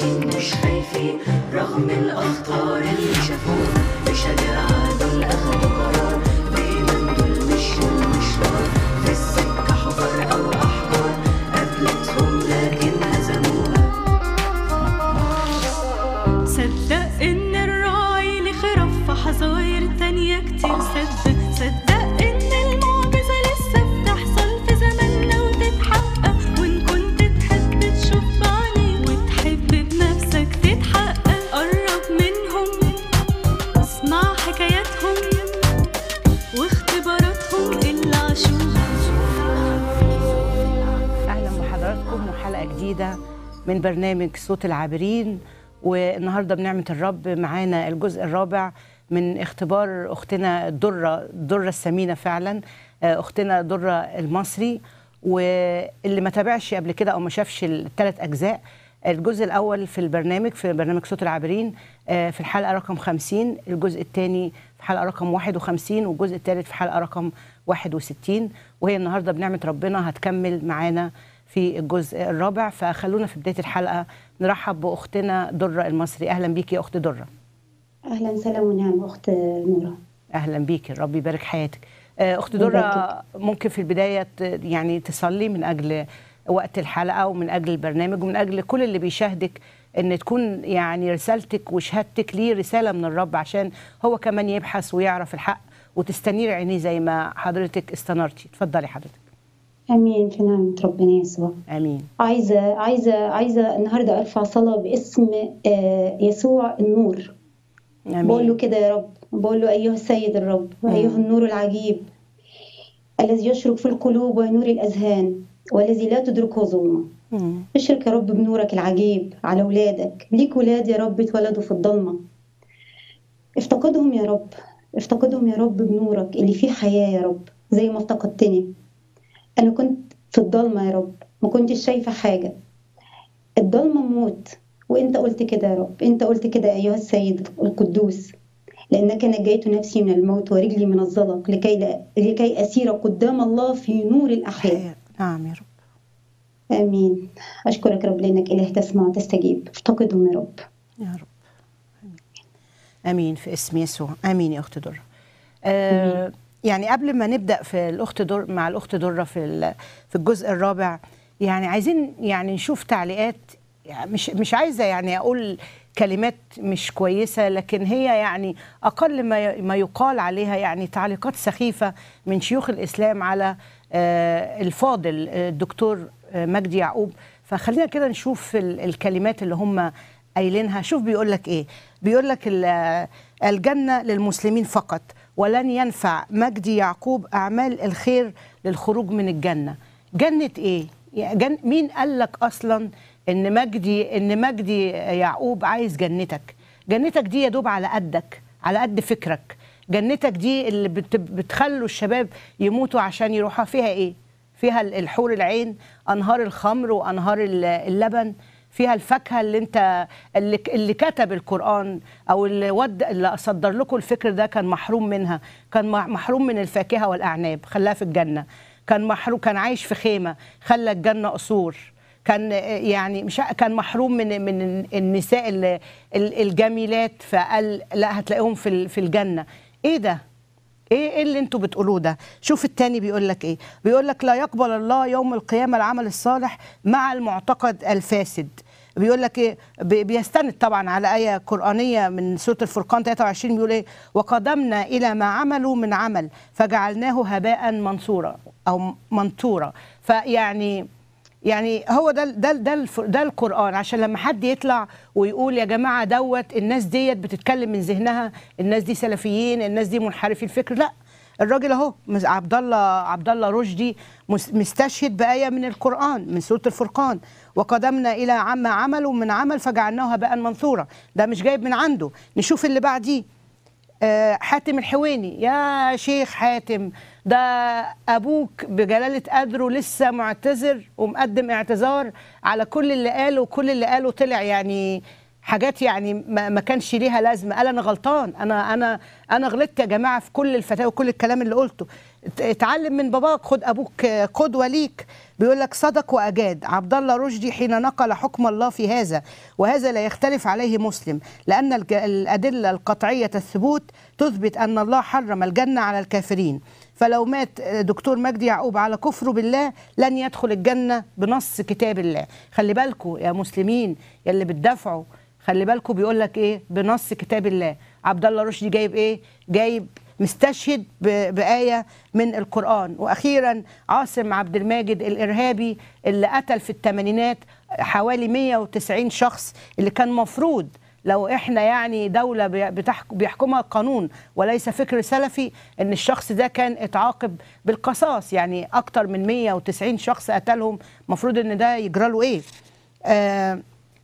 عايشين مش خايفين رغم الأخطار اللي شافوها بشجاعة دول أخدوا قرار بإيمان دول مشوا المشوار في السكة حفر أو أحجار قابلتهم لكن هزموها صدق ان الراعي ليه خرف في حظاير تانية كتير صدق صدق ان المعجزة لسه بتحصل في زماننا وتتحقق وان كنت تحب تشوف بعينيك وتحب بنفسك تتحقق قرب منهم واسمع حكاياتهم واختباراتهم اللي عاشوها اهلا بحضراتكم وحلقه جديده من برنامج صوت العابرين والنهارده بنعمه الرب معانا الجزء الرابع من اختبار اختنا الدره الدره الثمينه فعلا آه، اختنا دره المصري واللي ما تابعش قبل كده او ما شافش الثلاث اجزاء الجزء الاول في البرنامج في برنامج صوت العابرين آه، في الحلقه رقم 50 الجزء الثاني في حلقه رقم 51 والجزء الثالث في حلقه رقم 61 وهي النهارده بنعمه ربنا هتكمل معانا في الجزء الرابع فخلونا في بدايه الحلقه نرحب باختنا دره المصري اهلا بيكي يا اخت دره اهلا سلام ونعم اخت نوره اهلا بيكي ربي يبارك حياتك آه، اخت يبارك دره ممكن في البدايه ت- يعني تصلي من اجل وقت الحلقه ومن اجل البرنامج ومن اجل كل اللي بيشاهدك ان تكون يعني رسالتك وشهادتك ليه رساله من الرب عشان هو كمان يبحث ويعرف الحق وتستنير عينيه زي ما حضرتك استنرتي اتفضلي حضرتك امين في نعمه ربنا يسوع امين عايزه عايزه عايزه النهارده ارفع صلاه باسم آه، يسوع النور بقول له امين كده يا رب بقول له ايها السيد الرب ايها النور العجيب الذي يشرق في القلوب وينور الاذهان والذي لا تدركه ظلمه مم. اشرق يا رب بنورك العجيب على اولادك ليك ولاد يا رب اتولدوا في الضلمه افتقدهم يا رب افتقدهم يا رب بنورك اللي فيه حياه يا رب زي ما افتقدتني انا كنت في الضلمه يا رب ما كنتش شايفه حاجه الضلمه موت وانت قلت كده يا رب انت قلت كده ايها السيد القدوس لانك نجيت نفسي من الموت ورجلي من الزلق لكي لا لكي اسير قدام الله في نور الاحياء حياة. نعم يا رب امين اشكرك رب لانك اله تسمع وتستجيب افتقدهم يا رب يا رب امين امين في اسم يسوع امين يا اخت دره آه يعني قبل ما نبدا في الاخت در مع الاخت دره في ال- في الجزء الرابع يعني عايزين يعني نشوف تعليقات يعني مش مش عايزه يعني اقول كلمات مش كويسه لكن هي يعني اقل ما ي- ما يقال عليها يعني تعليقات سخيفه من شيوخ الاسلام على آه الفاضل آه، الدكتور آه، مجدي يعقوب فخلينا كده نشوف ال- الكلمات اللي هم قايلينها شوف بيقول لك ايه بيقول لك ال- الجنه للمسلمين فقط ولن ينفع مجدي يعقوب اعمال الخير للخروج من الجنه جنه ايه يعني جن مين قال لك اصلا ان مجدي ان مجدي يعقوب عايز جنتك جنتك دي يا دوب على قدك على قد فكرك جنتك دي اللي بت- بتخلوا الشباب يموتوا عشان يروحوا فيها ايه فيها الحور العين انهار الخمر وانهار ال- اللبن فيها الفاكهه اللي انت اللي, اللي كتب القران او اللي ود اللي صدر لكم الفكر ده كان محروم منها كان مح- محروم من الفاكهه والاعناب خلاها في الجنه كان محروم كان عايش في خيمه خلى الجنه قصور كان يعني مش ع- كان محروم من من النساء ال- ال- الجميلات فقال لا هتلاقيهم في ال- في الجنه ايه ده ايه ايه اللي انتوا بتقولوه ده شوف التاني بيقول لك ايه بيقول لك لا يقبل الله يوم القيامه العمل الصالح مع المعتقد الفاسد بيقول لك ايه بي- بيستند طبعا على ايه قرانيه من سوره الفرقان 23 بيقول ايه وقدمنا الى ما عملوا من عمل فجعلناه هباء منصورا او منثورا فيعني يعني هو ده ده ده الف- ده القران عشان لما حد يطلع ويقول يا جماعه دوت الناس ديت بتتكلم من ذهنها الناس دي سلفيين الناس دي منحرفي الفكر لا الراجل اهو مز- عبد الله عبد الله رشدي مس- مستشهد بايه من القران من سوره الفرقان وقدمنا الى عما عملوا من عمل فجعلناه هباء منثورا ده مش جايب من عنده نشوف اللي بعديه آه، حاتم الحويني يا شيخ حاتم ده ابوك بجلاله قدره لسه معتذر ومقدم اعتذار على كل اللي قاله وكل اللي قاله طلع يعني حاجات يعني ما ما كانش ليها لازمه قال انا غلطان انا انا انا غلطت يا جماعه في كل الفتاوى وكل الكلام اللي قلته ات- اتعلم من باباك خد ابوك آه، قدوه ليك بيقول لك صدق واجاد عبد الله رشدي حين نقل حكم الله في هذا وهذا لا يختلف عليه مسلم لان الج- الادله القطعيه الثبوت تثبت ان الله حرم الجنه على الكافرين فلو مات دكتور مجدي يعقوب على كفره بالله لن يدخل الجنه بنص كتاب الله خلي بالكم يا مسلمين يا اللي بتدافعوا خلي بالكم بيقول لك ايه بنص كتاب الله عبد الله رشدي جايب ايه جايب مستشهد ب- بآية من القرآن وأخيرا عاصم عبد الماجد الإرهابي اللي قتل في الثمانينات حوالي 190 شخص اللي كان مفروض لو احنا يعني دولة بي- بتحك- بيحكمها القانون وليس فكر سلفي ان الشخص ده كان اتعاقب بالقصاص يعني اكتر من 190 شخص قتلهم مفروض ان ده يجرى له ايه آه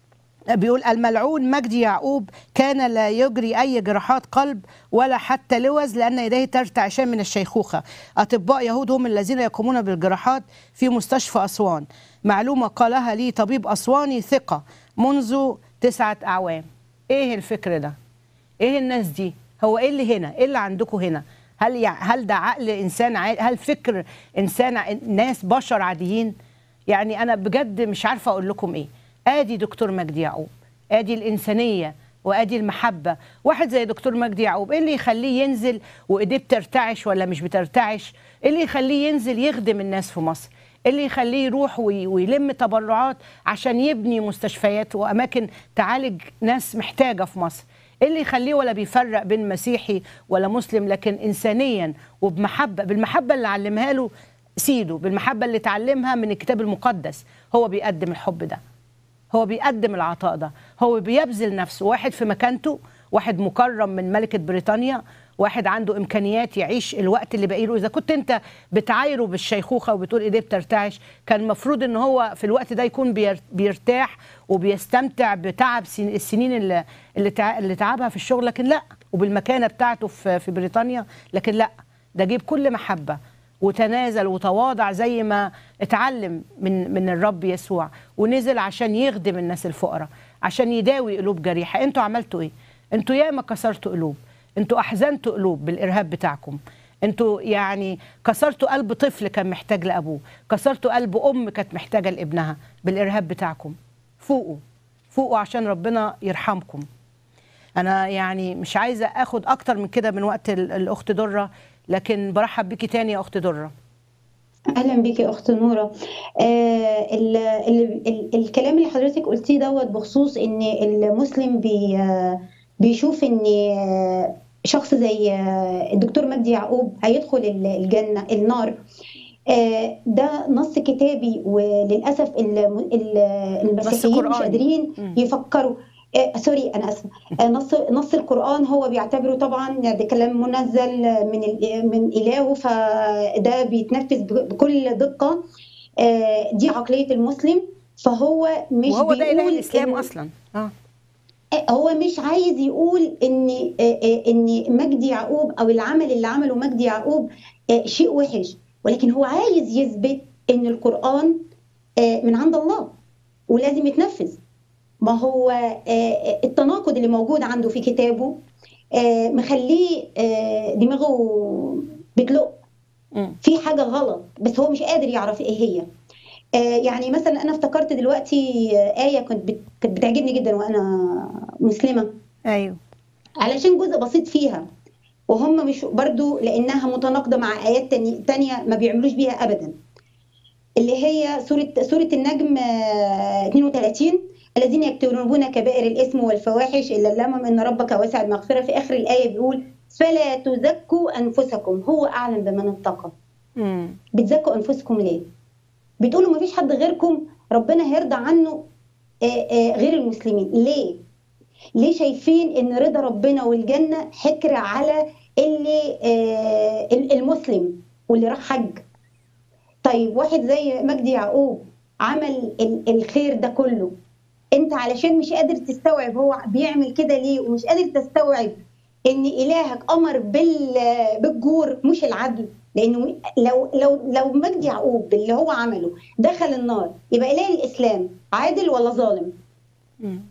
بيقول الملعون مجدي يعقوب كان لا يجري أي جراحات قلب ولا حتى لوز لأن يديه ترتعشان من الشيخوخة أطباء يهود هم الذين يقومون بالجراحات في مستشفى أسوان معلومة قالها لي طبيب أسواني ثقة منذ تسعة أعوام إيه الفكر ده؟ إيه الناس دي؟ هو إيه اللي هنا؟ إيه اللي عندكم هنا؟ هل يع... هل ده عقل إنسان عا... هل فكر إنسان ع... ناس بشر عاديين؟ يعني انا بجد مش عارفه اقول لكم ايه ادي دكتور مجدي يعقوب ادي الانسانيه وادي المحبه واحد زي دكتور مجدي يعقوب ايه اللي يخليه ينزل وايديه بترتعش ولا مش بترتعش ايه اللي يخليه ينزل يخدم الناس في مصر إيه اللي يخليه يروح وي- ويلم تبرعات عشان يبني مستشفيات واماكن تعالج ناس محتاجه في مصر ايه اللي يخليه ولا بيفرق بين مسيحي ولا مسلم لكن انسانيا وبمحبه بالمحبه اللي علمها له سيده بالمحبه اللي اتعلمها من الكتاب المقدس هو بيقدم الحب ده هو بيقدم العطاء ده هو بيبذل نفسه واحد في مكانته واحد مكرم من ملكة بريطانيا واحد عنده إمكانيات يعيش الوقت اللي باقي له إذا كنت أنت بتعايره بالشيخوخة وبتقول إيديه بترتعش كان المفروض إن هو في الوقت ده يكون بير- بيرتاح وبيستمتع بتعب سن- السنين اللي اللي تع- اللي تعبها في الشغل لكن لا وبالمكانة بتاعته في في بريطانيا لكن لا ده جه بكل محبة وتنازل وتواضع زي ما اتعلم من من الرب يسوع ونزل عشان يخدم الناس الفقراء عشان يداوي قلوب جريحه انتوا عملتوا ايه انتوا ياما كسرتوا قلوب انتوا احزنتوا قلوب بالارهاب بتاعكم انتوا يعني كسرتوا قلب طفل كان محتاج لابوه كسرتوا قلب ام كانت محتاجه لابنها بالارهاب بتاعكم فوقوا فوقوا عشان ربنا يرحمكم انا يعني مش عايزه اخد اكتر من كده من وقت ال- الاخت دره لكن برحب بيكي تاني يا اخت دره اهلا بيكي يا اخت نوره آه ال ال ال الكلام اللي حضرتك قلتيه دوت بخصوص ان المسلم بي آه بيشوف ان آه شخص زي آه الدكتور مجدي يعقوب هيدخل ال- الجنه النار آه ده نص كتابي وللاسف ال- ال- المسيحيين مش قرآني. قادرين مم. يفكروا آه سوري انا اسفه آه نص نص القران هو بيعتبره طبعا ده كلام منزل من ال- من الهه فده بيتنفذ ب- بكل دقه آه دي عقليه المسلم فهو مش وهو ده اله بيقول الاسلام إن- اصلا اه هو مش عايز يقول ان آه، آه، ان مجدي يعقوب او العمل اللي عمله مجدي يعقوب آه، شيء وحش ولكن هو عايز يثبت ان القرآن آه، من عند الله ولازم يتنفذ ما هو آه، التناقض اللي موجود عنده في كتابه آه، مخليه آه، دماغه بتلق مم. في حاجة غلط بس هو مش قادر يعرف ايه هي آه، يعني مثلا انا افتكرت دلوقتي آه، آية كنت بت- كانت بتعجبني جدا وانا مسلمة ايوه علشان جزء بسيط فيها وهم مش برضو لانها متناقضه مع ايات تاني- تانية ما بيعملوش بيها ابدا اللي هي سوره سوره النجم آه، 32 الذين يجتنبون كبائر الاثم والفواحش الا اللمم ان ربك واسع المغفره في اخر الايه بيقول فلا تزكوا انفسكم هو اعلم بمن اتقى مم. بتزكوا انفسكم ليه بتقولوا مفيش حد غيركم ربنا هيرضى عنه آه، آه، غير المسلمين ليه ليه شايفين ان رضا ربنا والجنه حكر على اللي آه، المسلم واللي راح حج طيب واحد زي مجدي يعقوب عمل ال- الخير ده كله انت علشان مش قادر تستوعب هو بيعمل كده ليه ومش قادر تستوعب ان الهك امر بال بالجور مش العدل لانه لو لو لو مجدي يعقوب باللي هو عمله دخل النار يبقى اله الاسلام عادل ولا ظالم مم.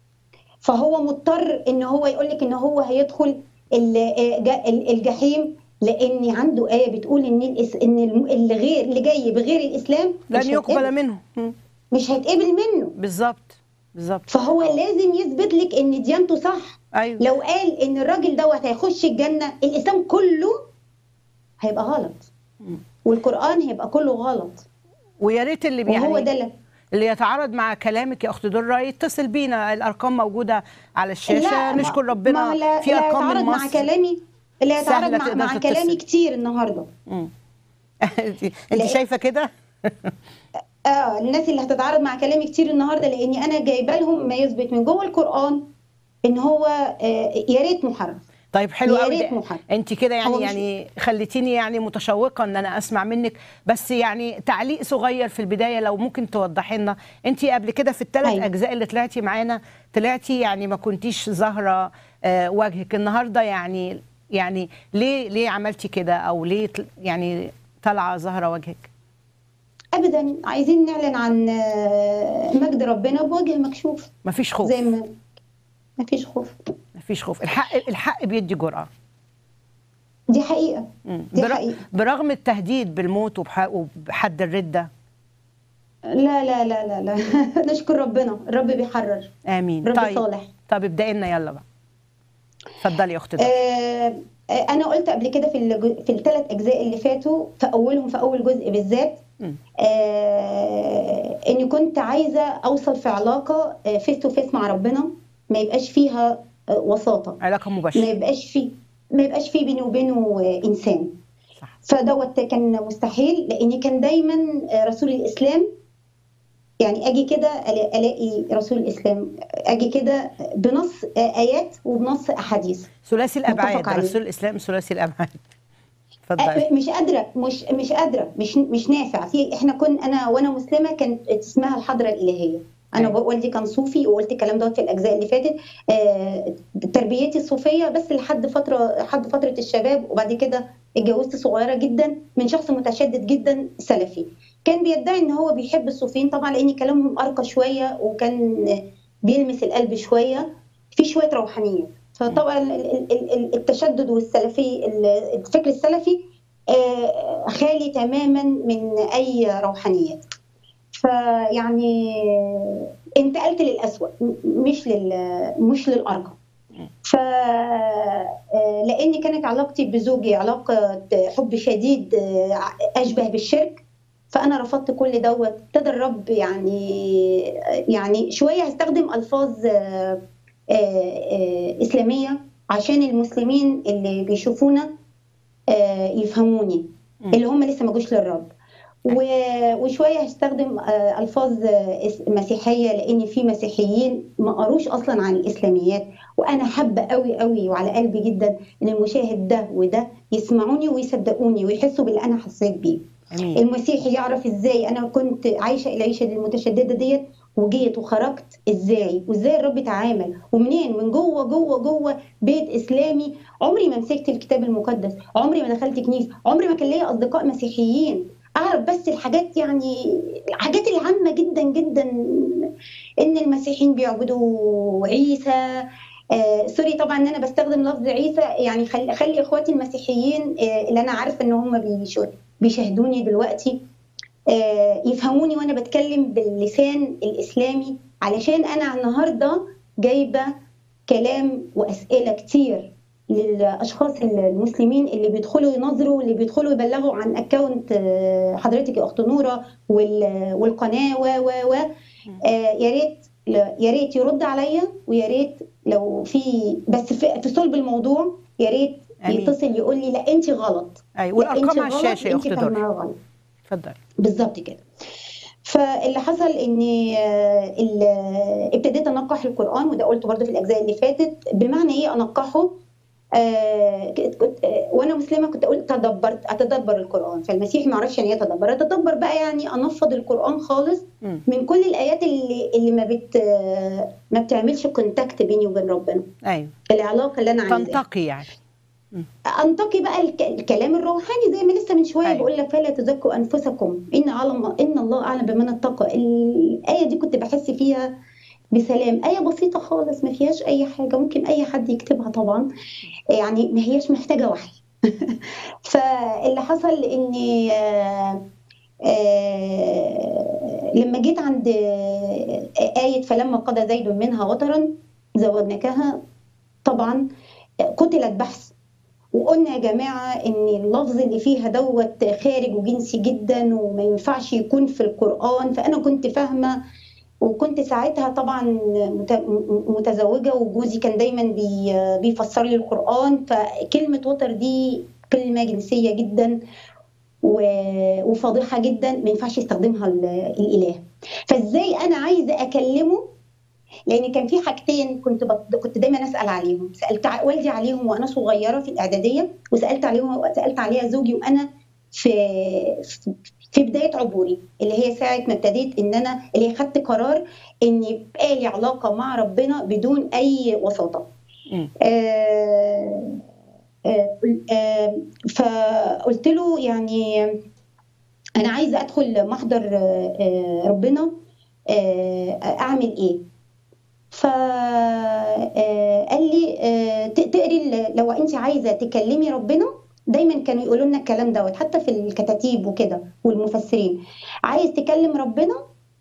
فهو مضطر ان هو يقول لك ان هو هيدخل ال- ج- ال- الجحيم لان عنده ايه بتقول ان الإس... ان الم- اللي غير اللي جاي بغير الاسلام لن مش يقبل هيتقبل. منه مم. مش هيتقبل منه بالظبط بالظبط فهو لازم يثبت لك ان ديانته صح ايوه لو قال ان الراجل دوت هيخش الجنه الاسلام كله هيبقى غلط مم. والقران هيبقى كله غلط ويا ريت اللي وهو يعني ده اللي اللي يتعارض مع كلامك يا اخت دره يتصل بينا الارقام موجوده على الشاشه لا، ما- نشكر ما ربنا لا في لا ارقام يتعارض من مع مصر كلامي لا يتعارض سهلة مع, تقدر مع تتصل. كلامي كتير النهارده مم. انت لا. شايفه كده اه الناس اللي هتتعارض مع كلامي كتير النهارده لاني انا جايبه لهم ما يثبت من جوه القران ان هو آه يا ريت محرف طيب حلو يا قوي ريت ده. محرم. انت كده هو يعني مش- يعني خليتيني يعني متشوقه ان انا اسمع منك بس يعني تعليق صغير في البدايه لو ممكن توضحي لنا انت قبل كده في الثلاث أيوة. اجزاء اللي طلعتي معانا طلعتي يعني ما كنتيش ظاهره آه، وجهك النهارده يعني يعني ليه ليه عملتي كده او ليه طل- يعني طالعه ظاهره وجهك ابدا عايزين نعلن عن آه، مجد ربنا بوجه مكشوف مفيش خوف زي ما ما فيش خوف مفيش خوف الحق الحق بيدي جرأة دي حقيقه مم. دي برغ- حقيقة. برغم التهديد بالموت وبح- وبحد الردة لا لا لا لا لا نشكر ربنا الرب بيحرر آمين رب طيب صالح طب ابدأي لنا يلا بقى اتفضلي يا أختي دكتور. آه، آه، انا قلت قبل كده في الج- في الثلاث اجزاء اللي فاتوا في اولهم في اول جزء بالذات مم. آه، اني كنت عايزه اوصل في علاقه فيس تو فيس مع ربنا ما يبقاش فيها آه، وساطه علاقة ما مباشرة يبقاش فيه ما يبقاش فيه بيني وبينه آه، انسان صح فدوت كان مستحيل لاني كان دايما آه، رسول الاسلام يعني اجي كده ألا- الاقي رسول الاسلام اجي كده بنص آه، ايات وبنص احاديث ثلاثي الأبعاد متفق عليه. رسول الإسلام ثلاثي الأبعاد اتفضلي أه، مش قادره مش مش قادره مش مش نافع في احنا كن انا وانا مسلمه كانت اسمها الحضره الالهيه انا أيوة. والدي كان صوفي وقلت الكلام دوت في الاجزاء اللي فاتت آه، تربيتي الصوفيه بس لحد فتره لحد فتره الشباب وبعد كده اتجوزت صغيره جدا من شخص متشدد جدا سلفي كان بيدعي ان هو بيحب الصوفيين طبعا لان كلامهم ارقى شويه وكان بيلمس القلب شويه في شويه روحانيه فطبعا ال- ال- ال- التشدد والسلفي ال- الفكر السلفي آه، خالي تماما من اي روحانيات فيعني انتقلت للأسوأ م- مش لل مش للأرقى ف آه، لاني كانت علاقتي بزوجي علاقه حب شديد آه، اشبه بالشرك فانا رفضت كل دوت ابتدى الرب يعني يعني شويه هستخدم الفاظ آه، آه، آه، اسلاميه عشان المسلمين اللي بيشوفونا آه، يفهموني مم. اللي هم لسه ما جوش للرب و- وشويه هستخدم آه، الفاظ آه، اس- مسيحيه لان في مسيحيين ما قروش اصلا عن الاسلاميات وانا حابه قوي قوي وعلى قلبي جدا ان المشاهد ده وده يسمعوني ويصدقوني ويحسوا باللي انا حسيت بيه أمين المسيحي يعرف ازاي انا كنت عايشه العيشه المتشدده ديت وجيت وخرجت ازاي وازاي الرب اتعامل ومنين من جوه جوه جوه بيت اسلامي عمري ما مسكت الكتاب المقدس عمري ما دخلت كنيسه عمري ما كان ليا اصدقاء مسيحيين اعرف بس الحاجات يعني الحاجات العامه جدا جدا ان المسيحيين بيعبدوا عيسى آه سوري طبعا ان انا بستخدم لفظ عيسى يعني خلي, خلي اخواتي المسيحيين آه اللي انا عارفه ان هم بيشو- بيشاهدوني دلوقتي آه يفهموني وانا بتكلم باللسان الاسلامي علشان انا النهارده جايبه كلام واسئله كتير للاشخاص المسلمين اللي بيدخلوا ينظروا اللي بيدخلوا يبلغوا عن اكونت آه، حضرتك يا اخت نوره وال- والقناه و و و آه، يا ريت يا ريت يرد عليا ويا ريت لو في بس في, في صلب الموضوع يا ريت آمين. يتصل يقول لي لا انت غلط أيوة لا، أنت والأرقام على غلط، الشاشة يا أنت أختي دور فاهماها غلط اتفضلي بالظبط كده فاللي حصل اني آه، ال- ابتديت انقح القران وده قلته برضه في الاجزاء اللي فاتت بمعنى ايه انقحه آه، كنت كنت- آه، وانا مسلمه كنت اقول تدبرت اتدبر القران فالمسيحي ما يعرفش يعني ايه اتدبر اتدبر بقى يعني انفض القران خالص مم. من كل الايات اللي اللي ما بت آه، ما بتعملش كونتاكت بيني وبين ربنا أيوة العلاقه اللي انا عايزاها تنتقي يعني انتقي بقى الك- الكلام الروحاني زي ما لسه من شويه أيوة. بقول لك فلا تزكوا انفسكم ان علم ان الله اعلم بمن اتقى الايه دي كنت بحس فيها بسلام آية بسيطة خالص ما فيهاش أي حاجة ممكن أي حد يكتبها طبعا يعني ما هياش محتاجة وحي فاللي حصل اني آه، آه، لما جيت عند آه، آية فلما قضى زيد منها وطرا زوجناكها طبعا قتلت بحث وقلنا يا جماعة إن اللفظ اللي فيها دوت خارج وجنسي جدا وما ينفعش يكون في القرآن فأنا كنت فاهمة وكنت ساعتها طبعا مت- متزوجة وجوزي كان دايما بي- بيفسر لي القرآن فكلمة وتر دي كلمة جنسية جدا و- وفاضحة جدا ما ينفعش يستخدمها ال- الإله فإزاي أنا عايزة أكلمه لان كان في حاجتين كنت بط... كنت دايما اسال عليهم سالت ع- والدي عليهم وانا صغيره في الاعداديه وسالت عليهم سالت عليها زوجي وانا في في- في بدايه عبوري اللي هي ساعه ما ابتديت ان انا اللي هي خدت قرار ان يبقى لي علاقه مع ربنا بدون اي وساطه مم. آه آه آه فقلت له يعني انا عايزه ادخل محضر آه، آه، ربنا آه، اعمل ايه فقال لي آه، ت- تقري ال- لو انت عايزه تكلمي ربنا دايما كانوا يقولوا لنا الكلام دوت حتى في الكتاتيب وكده والمفسرين عايز تكلم ربنا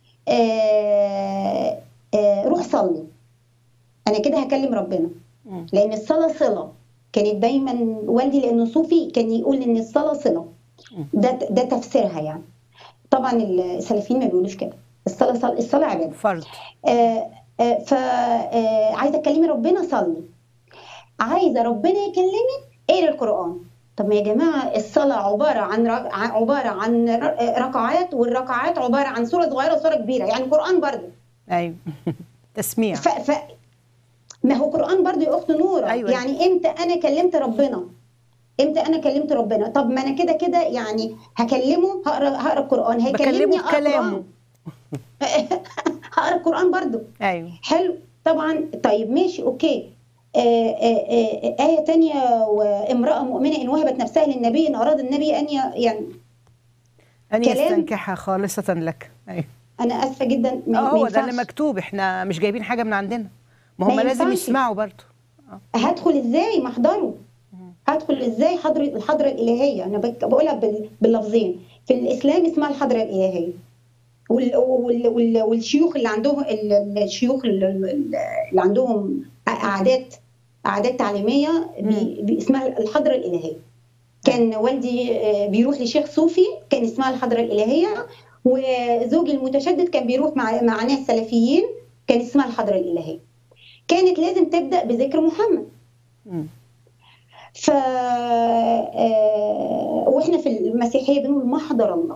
آه، آه، روح صلي انا كده هكلم ربنا مم. لان الصلاه صله كانت دايما والدي لانه صوفي كان يقول ان الصلاه صله ده ده تفسيرها يعني طبعا السلفيين ما بيقولوش كده الصلاه صل... الصلاه عباده فرض آه، آه، ف آه، عايزه تكلمي ربنا صلي عايزه ربنا يكلمك اقري القران طب ما يا جماعه الصلاه عباره عن ر- ع- عباره عن ر- آه، ركعات والركعات عباره عن سوره صغيره وسوره كبيره يعني قران برضه ايوه تسميع ف... ف... ما هو قران برضه يا اخت نوره أيوة. يعني امتى انا كلمت ربنا امتى انا كلمت ربنا طب ما انا كده كده يعني هكلمه هقرا هقرا القران هيكلمني بكلمه أقرأ بكلامه قرآن. هقرا القران برضه ايوه حلو طبعا طيب ماشي اوكي آه، آه، آه، آية تانية وامرأة مؤمنة إن وهبت نفسها للنبي إن أراد النبي أن ي- يعني ان كلام- يستنكحها خالصة لك ايوه أنا آسفة جدا ما اه ما هو ده اللي ينفعش. مكتوب احنا مش جايبين حاجة من عندنا ما ما هم لازم ينفعش. يسمعوا برضه هدخل إزاي محضره هدخل إزاي حضر الحضرة الإلهية أنا بك- بقولها بال- باللفظين في الإسلام اسمها الحضرة الإلهية وال وال وال والشيوخ اللي عندهم ال- ال- الشيوخ ال- ال- اللي عندهم عادات عادات تعليميه بي- بي- اسمها الحضره الالهيه كان والدي آه، بيروح لشيخ صوفي كان اسمها الحضره الالهيه وزوجي المتشدد كان بيروح مع مع ناس سلفيين كان اسمها الحضره الالهيه كانت لازم تبدا بذكر محمد مم. ف آه، واحنا في المسيحيه بنقول محضر الله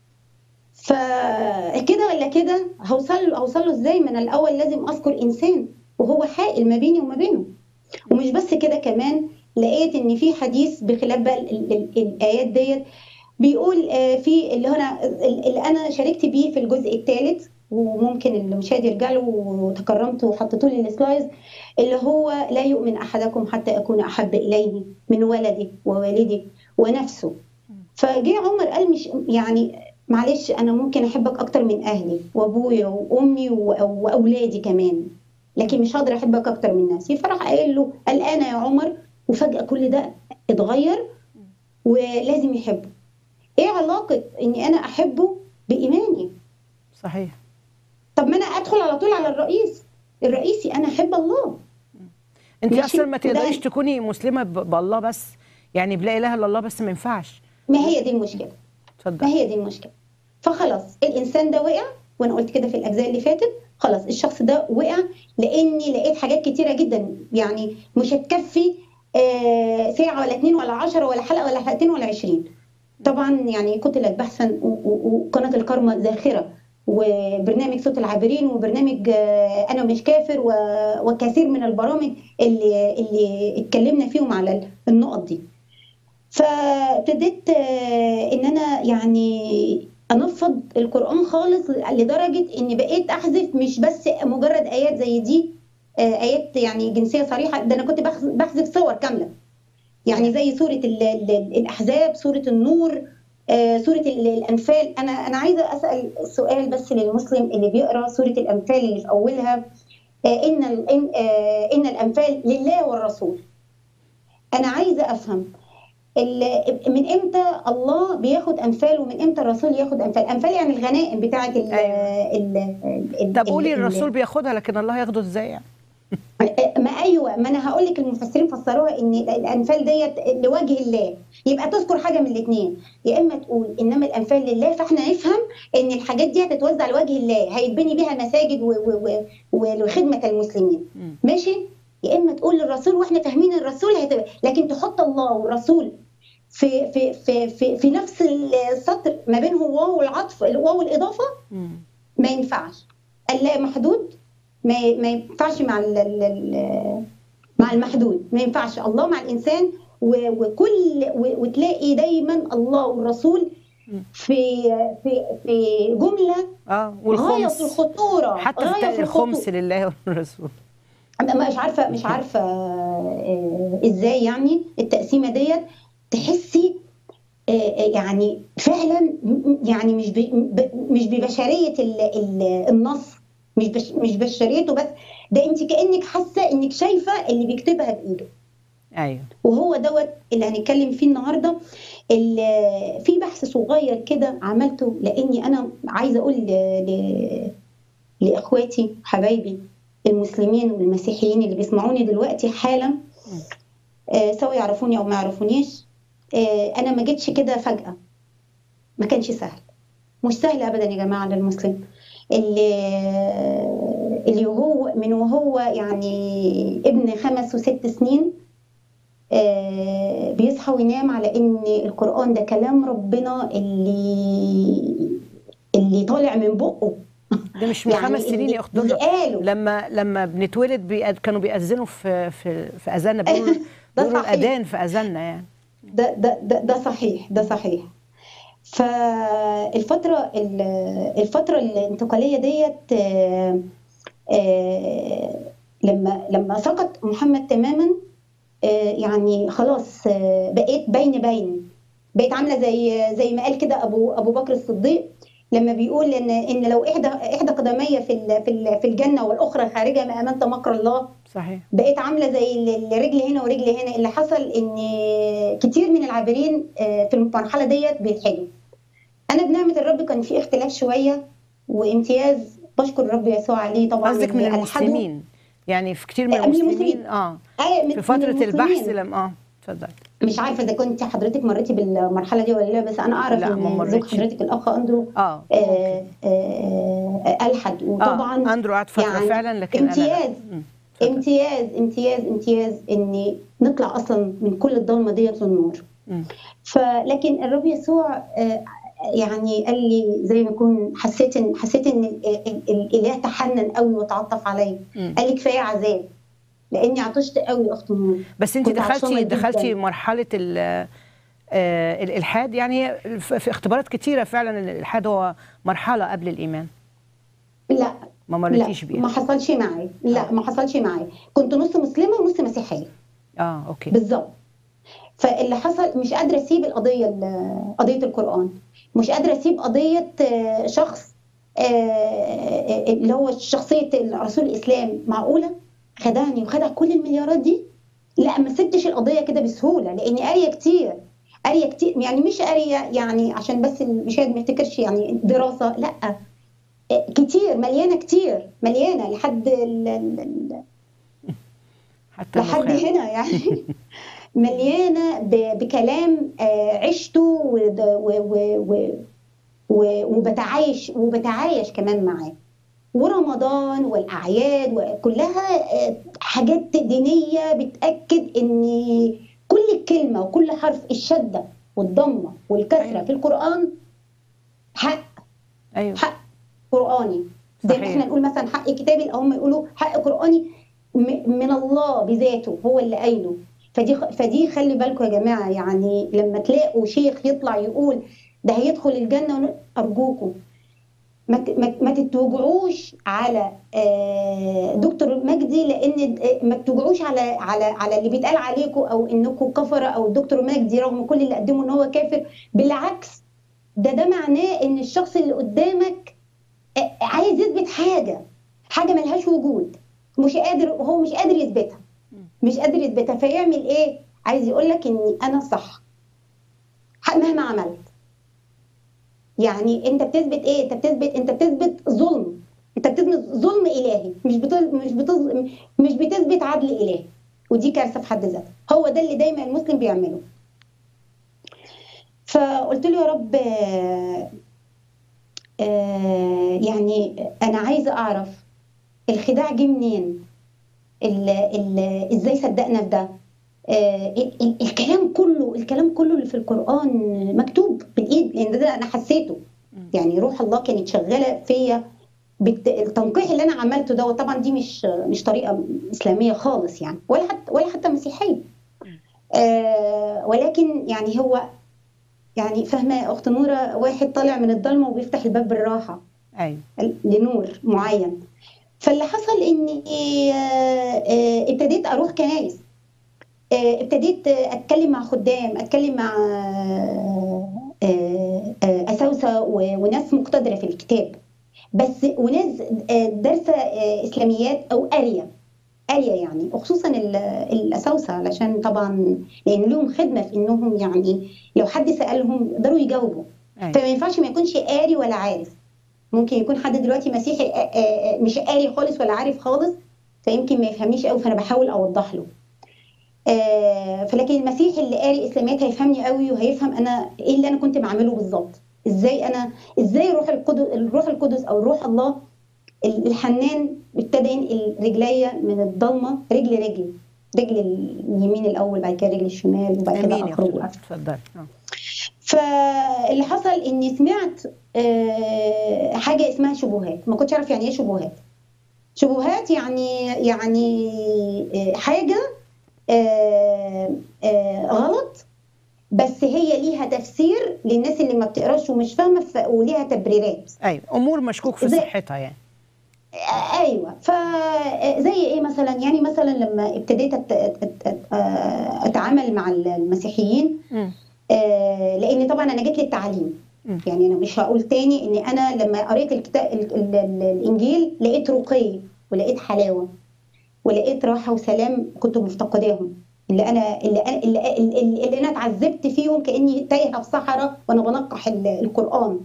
فكده ولا كده هوصل هوصل له ازاي ما انا الاول لازم اذكر انسان وهو حائل ما بيني وما بينه ومش بس كده كمان لقيت ان في حديث بخلاف بقى ال- ال- ال- الايات ديت بيقول آه، في اللي هنا اللي انا شاركت بيه في الجزء الثالث وممكن المشاهد يرجع له وتكرمت وحطيته لي السلايدز اللي هو لا يؤمن احدكم حتى اكون احب اليه من ولدي ووالدي ونفسه فجه عمر قال مش يعني معلش انا ممكن احبك اكتر من اهلي وابويا وامي وأ- واولادي كمان لكن مش هقدر احبك اكتر من نفسي فراح قايل له قال انا يا عمر وفجاه كل ده اتغير ولازم يحبه ايه علاقه اني انا احبه بايماني صحيح طب ما انا ادخل على طول على الرئيس الرئيسي انا احب الله انت ماشي. اصلا ما تقدريش ده- تكوني مسلمة ب- بالله بس يعني بلا اله الا الله بس ما ينفعش ما هي دي المشكله ما اتفضل هي دي المشكله فخلاص الانسان ده وقع وانا قلت كده في الاجزاء اللي فاتت خلاص الشخص ده وقع لاني لقيت حاجات كتيره جدا يعني مش هتكفي آه، ساعه ولا اتنين ولا عشرة ولا حلقه ولا حلقتين ولا عشرين طبعا يعني قتلت بحثا و- و- وقناه الكرمة ذاخره وبرنامج صوت العابرين وبرنامج آه، انا مش كافر و- وكثير من البرامج اللي اللي اتكلمنا فيهم على النقط دي فابتديت آه، ان انا يعني انفض القران خالص لدرجه اني بقيت احذف مش بس مجرد ايات زي دي آه، ايات يعني جنسيه صريحه ده انا كنت بحذ- بحذف صور كامله يعني زي سوره ال- ال- الاحزاب سوره النور آه، سوره ال- الانفال انا انا عايزه اسال سؤال بس للمسلم اللي بيقرا سوره الانفال اللي في اولها آه، ان ال- إن- آه، ان الانفال لله والرسول انا عايزه افهم ال- من امتى الله بياخد امثال ومن امتى الرسول ياخد امثال امثال يعني الغنائم بتاعه ال أيوة. ال ال- طب قولي ال- الرسول بياخدها لكن الله ياخده ازاي يعني ما ايوه ما انا هقول لك المفسرين فسروها ان الانفال ديت لوجه الله يبقى تذكر حاجه من الاثنين يا اما تقول انما الانفال لله فاحنا نفهم ان الحاجات دي هتتوزع لوجه الله هيتبني بيها مساجد و- و- و- وخدمه المسلمين مم. ماشي يا اما تقول للرسول واحنا فاهمين الرسول هتبقى لكن تحط الله والرسول في في في في, في نفس السطر ما بينهم واو العطف واو الاضافه مم. ما ينفعش اللا محدود ما ما ينفعش مع ال ال ال مع المحدود ما ينفعش الله مع الانسان و- وكل و- وتلاقي دايما الله والرسول في في في جمله اه غايه في والخمس الخطوره حتى غايه في في الخمس الخطوره لله والرسول مش عارفه مش عارفه آه، ازاي يعني التقسيمه ديت تحسي آه، آه، يعني فعلا م- يعني مش ب- ب- مش ببشريه ال- ال- النص مش بش مش بشريته بس ده انت كانك حاسه انك شايفه اللي بيكتبها بايده ايوه وهو دوت اللي هنتكلم فيه النهارده ال- في بحث صغير كده عملته لاني انا عايزه اقول ل- ل- لاخواتي حبايبي المسلمين والمسيحيين اللي بيسمعوني دلوقتي حالا آه، سواء يعرفوني او ما يعرفونيش آه، انا ما جيتش كده فجاه ما كانش سهل مش سهل ابدا يا جماعه للمسلم اللي اللي هو من وهو يعني ابن خمس وست سنين آه، بيصحى وينام على ان القران ده كلام ربنا اللي اللي طالع من بقه ده مش من يعني خمس سنين اللي- يا اخت اللي درة قاله لما لما بنتولد بيأد... كانوا بيأذنوا في في في اذاننا بيقولوا ده بيقولوا صحيح. الاذان في اذاننا يعني ده ده ده, ده صحيح ده صحيح فالفترة ال- الفترة الانتقالية ديت آه، آه، لما لما سقط محمد تماما آه، يعني خلاص آه، بقيت بين بين بقيت عاملة زي زي ما قال كده ابو ابو بكر الصديق لما بيقول ان ان لو احدى احدى قدمي في ال- في ال- في الجنه والاخرى خارجه ما امنت مكر الله صحيح بقيت عامله زي ال- الرجل هنا ورجل هنا اللي حصل ان كتير من العابرين آه، في المرحله ديت بيلحدوا انا بنعمه الرب كان في اختلاف شويه وامتياز بشكر الرب يسوع عليه طبعا قصدك من اللي ألحدوا. المسلمين يعني في كتير من آه، من المسلمين. المسلمين اه آه، من- في من فترة المسلمين. البحث لما اه اتفضل مش عارفه اذا كنت حضرتك مريتي بالمرحله دي ولا لا بس انا اعرف لا، ما ان زوج مريتش. حضرتك الاخ اندرو اه آه، آه، آه، الحد وطبعا اه اندرو قعد فترة يعني فعلا لكن انا لا. امتياز مم، اتفضل. امتياز امتياز امتياز ان نطلع اصلا من كل الضلمه ديت للنور مم. فلكن الرب يسوع آه، يعني قال لي زي ما يكون حسيت ان حسيت ان ال- ال- الاله تحنن قوي وتعطف عليا مم. قال لي كفايه عذاب لاني عطشت قوي يا اخت نور بس انت كنت دخلتي عطشانة دخلتي جداً. مرحله ال آه، الالحاد يعني هي في في اختبارات كتيره فعلا ان الالحاد هو مرحله قبل الايمان لا ما لا مريتيش ما بيها حصلش معي لا آه. ما حصلش معي كنت نص مسلمه ونص مسيحيه اه اوكي بالظبط فاللي حصل مش قادره اسيب القضيه ال- قضيه القران مش قادره اسيب قضيه آه، شخص آه، آه، اللي هو شخصيه الرسول الاسلام معقوله خدعني وخدع كل المليارات دي لا ما سبتش القضيه كده بسهوله لاني قاريه كتير قاريه كتير يعني مش قاريه يعني عشان بس المشاهد ما يفتكرش يعني دراسه لا آه، كتير مليانه كتير مليانه لحد ال- ال- ال- حتى لحد النخاع. هنا يعني مليانه ب- بكلام آه، عشته ود- و- و- و- و- وبتعايش وبتعايش كمان معاه ورمضان والاعياد وكلها آه، حاجات دينيه بتاكد ان كل كلمه وكل حرف الشده والضمه والكسره أيوة. في القران حق ايوه حق قرآني زي ما صحيح. احنا نقول مثلا حق كتابي او هم يقولوا حق قرآني م- من الله بذاته هو اللي قايله فدي فدي خلي بالكم يا جماعه يعني لما تلاقوا شيخ يطلع يقول ده هيدخل الجنه ون- ارجوكم ما ت- ما- ما تتوجعوش على آه، دكتور مجدي لان آه، ما تتوجعوش على على على اللي بيتقال عليكم او انكم كفره او الدكتور مجدي رغم كل اللي قدمه ان هو كافر بالعكس ده ده معناه ان الشخص اللي قدامك آه، عايز يثبت حاجه حاجه ملهاش وجود مش قادر وهو مش قادر يثبتها مش قادر يثبتها فيعمل ايه عايز يقول لك اني انا صح ح- مهما عملت يعني انت بتثبت ايه انت بتثبت انت بتثبت ظلم انت بتثبت ظلم الهي مش بت... مش بتظ... مش بتثبت عدل الهي ودي كارثه في حد ذاتها هو ده اللي دايما المسلم بيعمله فقلت له يا رب آه، آه، يعني انا عايزه اعرف الخداع جه منين ال... ال... ازاي صدقنا في ده آه، ال- ال- الكلام كله الكلام كله اللي في القرآن مكتوب بالإيد لأن ده أنا حسيته يعني روح الله كانت شغالة فيا بت- التنقيح اللي أنا عملته ده طبعا دي مش مش طريقة إسلامية خالص يعني ولا حتى ولا حتى مسيحية آه، ولكن يعني هو يعني فاهمة يا أخت نورة واحد طالع من الضلمة وبيفتح الباب بالراحة ايوه لنور معين فاللي حصل اني آه، آه، ابتديت اروح كنايس آه، ابتديت آه، اتكلم مع خدام اتكلم مع آه، آه، آه، اساوسه و- وناس مقتدره في الكتاب بس وناس آه، دارسه آه، اسلاميات او قاريه قاريه يعني وخصوصا ال- الاساوسه علشان طبعا لان لهم خدمه في انهم يعني لو حد سالهم يقدروا يجاوبوا ايوه فما ينفعش ما يكونش قاري ولا عارف ممكن يكون حد دلوقتي مسيحي آه، آه، مش قاري خالص ولا عارف خالص فيمكن ما يفهمنيش قوي فانا بحاول اوضح له آه، فلكن المسيحي اللي قاري اسلاميات هيفهمني قوي وهيفهم انا ايه اللي انا كنت بعمله بالظبط ازاي انا ازاي روح القدس الروح القدس او روح الله ال- الحنان ابتدى ينقل رجليا من الضلمه رجل رجل رجل اليمين الاول بعد كده رجل الشمال وبعد كده امين يا اخرج اختي اتفضلي آه. فاللي حصل اني سمعت آه، حاجه اسمها شبهات ما كنتش اعرف يعني ايه شبهات شبهات يعني يعني آه، حاجه آه، آه، غلط بس هي ليها تفسير للناس اللي ما بتقراش ومش فاهمه ف- وليها تبريرات ايوه امور مشكوك في زي- صحتها يعني آه، ايوه فزي ايه مثلا يعني مثلا لما ابتديت أت- أت- أت- آه، اتعامل مع المسيحيين مم. آه، لان طبعا انا جيت للتعليم مم. يعني انا مش هقول تاني ان انا لما قريت الكتاب ال- ال- ال- الانجيل لقيت رقي ولقيت حلاوه ولقيت راحه وسلام كنت مفتقداهم اللي انا اللي انا اللي, اللي, اللي انا اتعذبت فيهم كاني تايهه في صحراء وانا بنقح ال- القران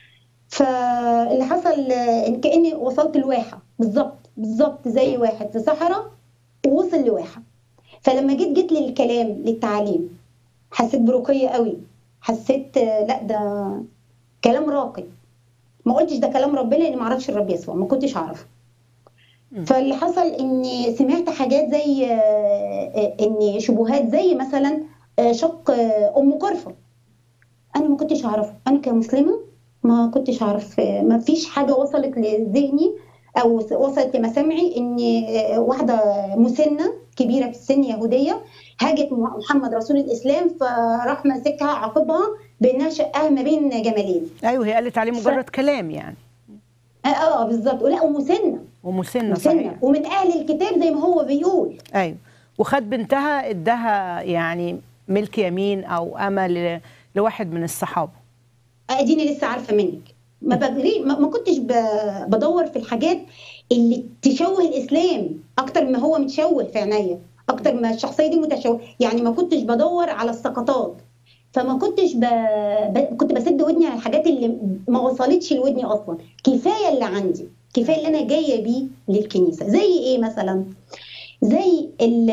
فاللي حصل آه، ان كاني وصلت لواحه بالظبط بالظبط زي واحد في صحراء ووصل لواحه فلما جيت جيت للكلام للتعليم حسيت برقي قوي حسيت آه، لا ده كلام راقي ما قلتش ده كلام ربنا لاني ما اعرفش الرب يسوع ما كنتش اعرفه مم. فاللي حصل اني سمعت حاجات زي آه، آه، ان شبهات زي مثلا آه، شق آه، ام قرفه انا ما كنتش اعرفه انا كمسلمه ما كنتش اعرف آه، ما فيش حاجه وصلت لذهني او س- وصلت لمسامعي ان آه، واحده مسنه كبيره في السن يهوديه هاجت م- محمد رسول الاسلام فراح ماسكها عاقبها بانها شقها ما بين جمالين ايوه هي قالت عليه ف- مجرد كلام يعني اه, آه بالظبط ولا ومسنه ومسنه مسنه صحيح ومن اهل الكتاب زي ما هو بيقول ايوه وخد بنتها اداها يعني ملك يمين او امل لواحد من الصحابه اديني لسه عارفه منك ما بجري ما ما كنتش ب- بدور في الحاجات اللي تشوه الاسلام اكتر ما هو متشوه في عينيا اكتر ما الشخصيه دي متشوه يعني ما كنتش بدور على السقطات فما كنتش ب... ب... كنت بسد ودني على الحاجات اللي ما وصلتش لودني اصلا كفايه اللي عندي كفايه اللي انا جايه بيه للكنيسه زي ايه مثلا زي ال...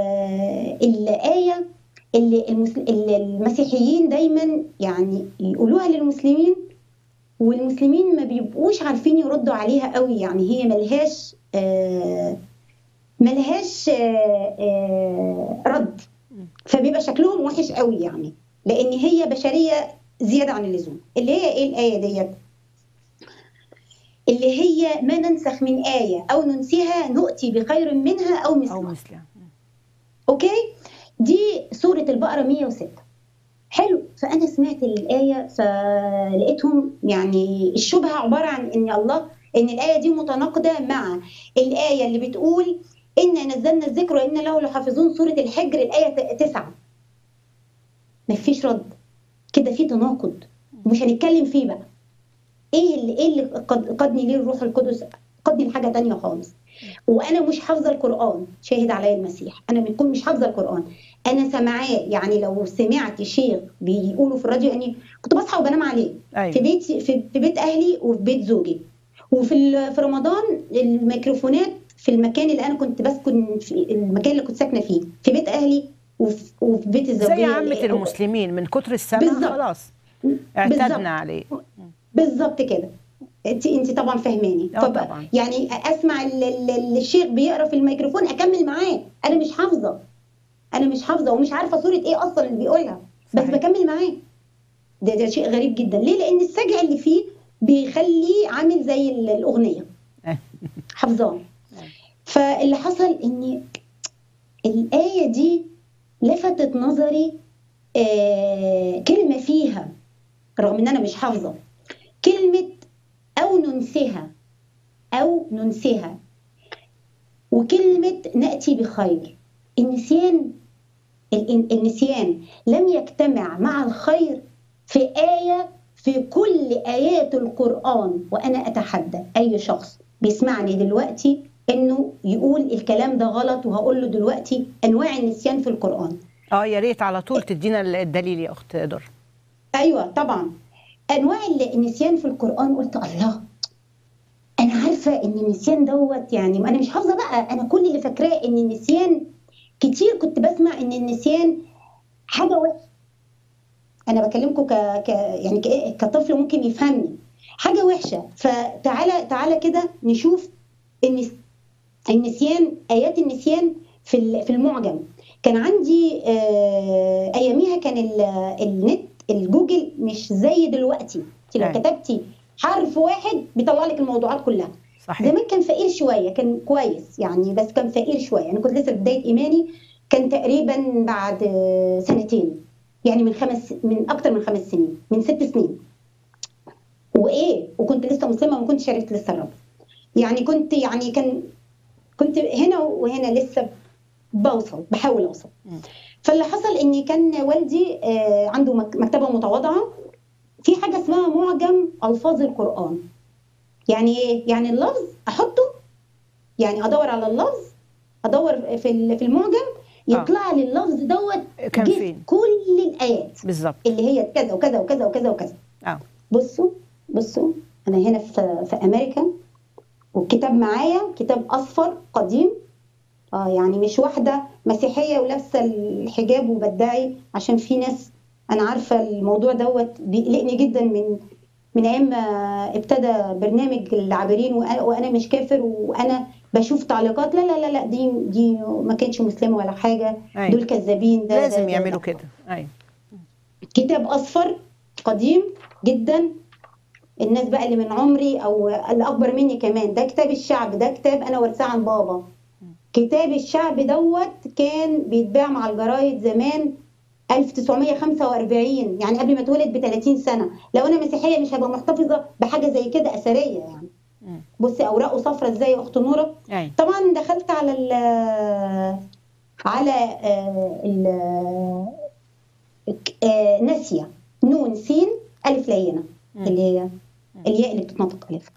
الايه اللي المسل... اللي المسيحيين دايما يعني يقولوها للمسلمين والمسلمين ما بيبقوش عارفين يردوا عليها قوي يعني هي ملهاش آه ملهاش آه آه رد فبيبقى شكلهم وحش قوي يعني لان هي بشريه زياده عن اللزوم اللي هي ايه الايه ديت اللي هي ما ننسخ من ايه او ننسيها نؤتي بخير منها او او مثلها مثلها اوكي دي سوره البقره 106 حلو فانا سمعت الايه فلقيتهم يعني الشبهه عباره عن ان الله ان الايه دي متناقضه مع الايه اللي بتقول انا نزلنا الذكر وان له لحافظون سوره الحجر الايه 9 مفيش رد كده في تناقض ومش هنتكلم فيه بقى ايه اللي ايه اللي قد قدني ليه الروح القدس قدني لحاجه تانية خالص وانا مش حافظه القران شاهد عليا المسيح انا بكون مش حافظه القران انا سامعاه يعني لو سمعت شيخ بيقولوا في الراديو يعني كنت بصحى وبنام عليه أيوة. في بيت في, في بيت اهلي وفي بيت زوجي وفي ال- في رمضان الميكروفونات في المكان اللي انا كنت بسكن في المكان اللي كنت ساكنه فيه في بيت اهلي وفي, وفي بيت الزوجيه زي عامة اللي- المسلمين من كتر السمع بالظبط. خلاص بالظبط. اعتدنا عليه بالظبط كده انت انت طبعا فاهماني اه طبعا. يعني اسمع ال- ال- الشيخ بيقرا في الميكروفون اكمل معاه انا مش حافظه انا مش حافظه ومش عارفه سوره ايه اصلا اللي بيقولها بس صحيح. بكمل معاه ده ده شيء غريب جدا ليه لان السجع اللي فيه بيخليه عامل زي ال- الاغنيه اه. حافظاه فاللي حصل ان الايه دي لفتت نظري آه كلمه فيها رغم ان انا مش حافظه كلمه او ننسها او ننسها وكلمه ناتي بخير النسيان ال- النسيان لم يجتمع مع الخير في ايه في كل ايات القران وانا اتحدى اي شخص بيسمعني دلوقتي انه يقول الكلام ده غلط وهقول له دلوقتي انواع النسيان في القران اه يا ريت على طول تدينا الدليل يا اخت در ايوه طبعا انواع ال- النسيان في القران قلت الله انا عارفه ان النسيان دوت يعني انا مش حافظه بقى انا كل اللي فاكراه ان النسيان كتير كنت بسمع ان النسيان حاجه وحشه انا بكلمكم ك... ك... يعني ك... كطفل ممكن يفهمني حاجه وحشه فتعالى تعالى كده نشوف النس... النسيان ايات النسيان في ال- في المعجم كان عندي آه، اياميها كان ال- النت الجوجل مش زي دلوقتي انت لو أيوة. كتبتي حرف واحد بيطلع لك الموضوعات كلها صحيح زمان كان فقير شويه كان كويس يعني بس كان فقير شويه انا كنت لسه في بدايه ايماني كان تقريبا بعد آه، سنتين يعني من خمس من اكتر من خمس سنين من ست سنين وايه وكنت لسه مسلمه وما كنتش عرفت لسه الرب يعني كنت يعني كان كنت هنا وهنا لسه بوصل بحاول اوصل مم. فاللي حصل ان كان والدي آه، عنده مك- مكتبه متواضعه في حاجه اسمها معجم الفاظ القران يعني ايه يعني اللفظ احطه يعني ادور على اللفظ ادور في ال- في المعجم يطلع لي اللفظ دوت كان جه فين؟ كل الايات بالظبط اللي هي كذا وكذا وكذا وكذا وكذا اه بصوا بصوا انا هنا في في امريكا والكتاب معايا كتاب اصفر قديم اه يعني مش واحده مسيحيه ولابسه الحجاب وبدعي عشان في ناس انا عارفه الموضوع دوت بيقلقني جدا من من ايام ما ابتدى برنامج العابرين وأنا- وانا مش كافر وانا بشوف تعليقات لا لا لا لا دي دي ما كانش مسلمه ولا حاجه أيوة. دول كذابين ده ده- لازم ده- يعملوا ده. كده ايوه كتاب اصفر قديم جدا الناس بقى اللي من عمري او اللي اكبر مني كمان ده كتاب الشعب ده كتاب انا ورثاه عن بابا كتاب الشعب دوت كان بيتباع مع الجرايد زمان 1945 يعني قبل ما اتولد ب 30 سنه لو انا مسيحيه مش هبقى محتفظه بحاجه زي كده اثريه يعني مم. بصي اوراقه صفرة ازاي يا اخت نوره ايوه طبعا دخلت على ال على آه، ال آه، ناسية نون سين ألف لينة مم. اللي هي الياء اللي بتتنطق ألف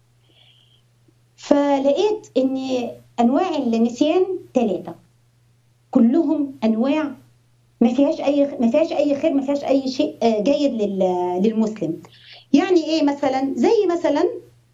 فلقيت إن أنواع النسيان ثلاثة كلهم أنواع ما فيهاش أي ما فيهاش أي خير ما فيهاش أي شيء آه، جيد لل- للمسلم يعني إيه مثلا زي مثلا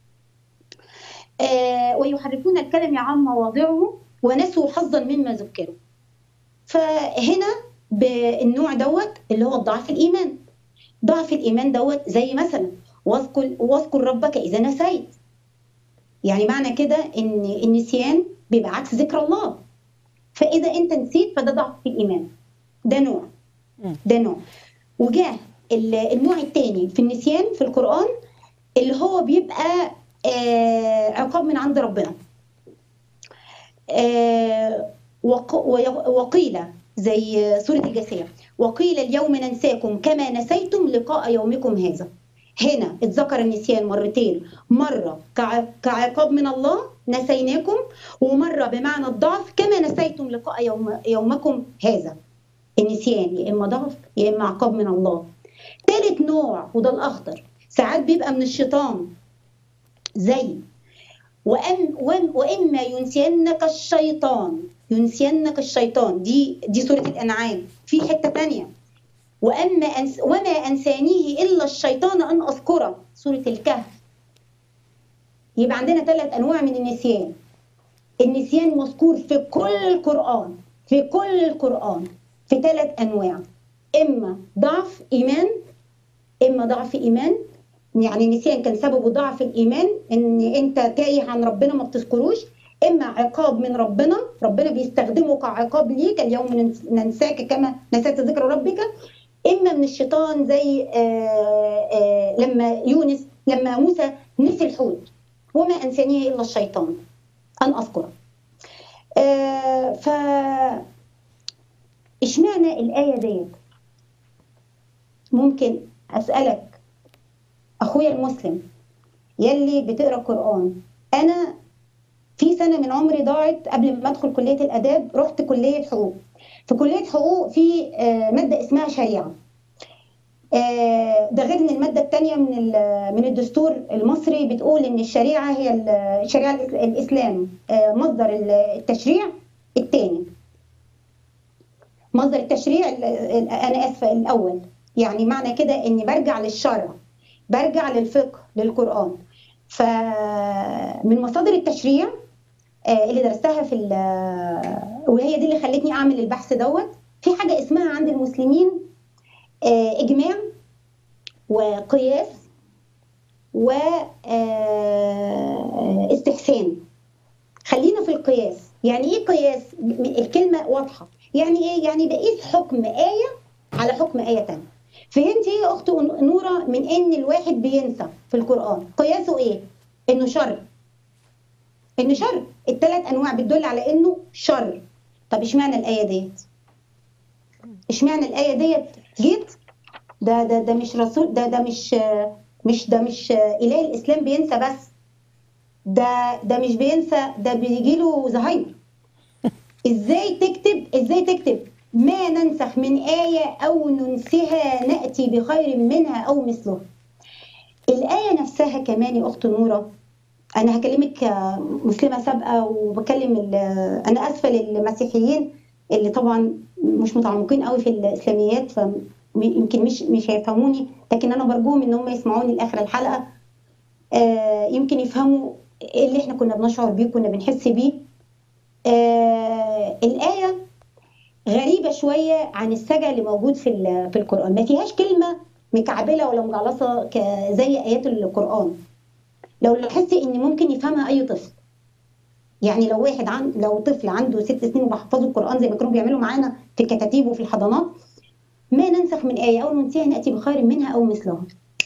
آه، ويحرفون الكلم عن مواضعه ونسوا حظا مما ذكروا فهنا بالنوع دوت اللي هو ضعف الايمان ضعف الايمان دوت زي مثلا واذكر واذكر ربك اذا نسيت يعني معنى كده ان النسيان بيبقى عكس ذكر الله فاذا انت نسيت فده ضعف في الايمان ده نوع مم. ده نوع وجاه ال- النوع الثاني في النسيان في القران اللي هو بيبقى آه عقاب من عند ربنا آه وق- وي- وقيل زي سورة الجاثية وقيل اليوم ننساكم كما نسيتم لقاء يومكم هذا هنا اتذكر النسيان مرتين مرة كع- كعقاب من الله نسيناكم ومرة بمعنى الضعف كما نسيتم لقاء يوم يومكم هذا النسيان يا إما ضعف يا إما عقاب من الله ثالث نوع وده الأخطر ساعات بيبقى من الشيطان زي وأم وأم واما ينسينك الشيطان ينسينك الشيطان دي دي سوره الانعام في حته ثانيه واما أنس وما انسانيه الا الشيطان ان اذكره سوره الكهف يبقى عندنا ثلاث انواع من النسيان النسيان مذكور في كل القران في كل القران في ثلاث انواع اما ضعف ايمان اما ضعف ايمان يعني النسيان كان سببه ضعف الايمان ان انت تايه عن ربنا ما بتذكروش اما عقاب من ربنا ربنا بيستخدمه كعقاب ليك اليوم ننس- ننساك كما نسيت ذكر ربك اما من الشيطان زي آه، آه، لما يونس لما موسى نسي الحوت وما انسانيه الا الشيطان ان اذكره آه، ف اشمعنى الايه ديت ممكن اسالك اخويا المسلم يلي بتقرا قران انا في سنه من عمري ضاعت قبل ما ادخل كليه الاداب رحت كليه حقوق في كليه حقوق في آه، ماده اسمها شريعه آه، ده غير ان الماده الثانيه من ال- من الدستور المصري بتقول ان الشريعه هي ال- الشريعه الإس- الاسلام آه، مصدر ال- التشريع الثاني مصدر التشريع ال- ال- انا اسفه الاول يعني معنى كده اني برجع للشرع برجع للفقه للقران فمن مصادر التشريع آه، اللي درستها في ال- وهي دي اللي خلتني اعمل البحث دوت في حاجه اسمها عند المسلمين آه، اجماع وقياس و آه، استحسان خلينا في القياس يعني ايه قياس م- الكلمه واضحه يعني ايه يعني بقيس حكم ايه على حكم ايه تانية فهمتي ايه يا اخت نوره من ان الواحد بينسى في القران قياسه ايه انه شر انه شر الثلاث انواع بتدل على انه شر طب اشمعنى الايه ديت اشمعنى الايه ديت جيت ده ده ده مش رسول ده ده مش مش ده مش اله الاسلام بينسى بس ده ده مش بينسى ده بيجي له زهايمر ازاي تكتب ازاي تكتب ما ننسخ من آية أو ننسها نأتي بخير منها أو مثلها الآية نفسها كمان يا أخت نورة أنا هكلمك كمسلمة سابقة وبكلم ال- أنا أسفة للمسيحيين اللي طبعا مش متعمقين قوي في الإسلاميات فيمكن مش مش هيفهموني لكن أنا برجوهم إن هم يسمعوني لآخر الحلقة آه، يمكن يفهموا إيه اللي إحنا كنا بنشعر بيه كنا بنحس بيه آه، الآية غريبة شوية عن السجع اللي موجود في ال- في القرآن ما فيهاش كلمة مكعبلة ولا مجعلصة ك- زي آيات القرآن لو لاحظتي إن ممكن يفهمها أي طفل يعني لو واحد عن لو طفل عنده ست سنين وبيحفظوا القرآن زي ما كانوا بيعملوا معانا في الكتاتيب وفي الحضانات ما ننسخ من آية أو ننسيها نأتي بخير منها أو مثلها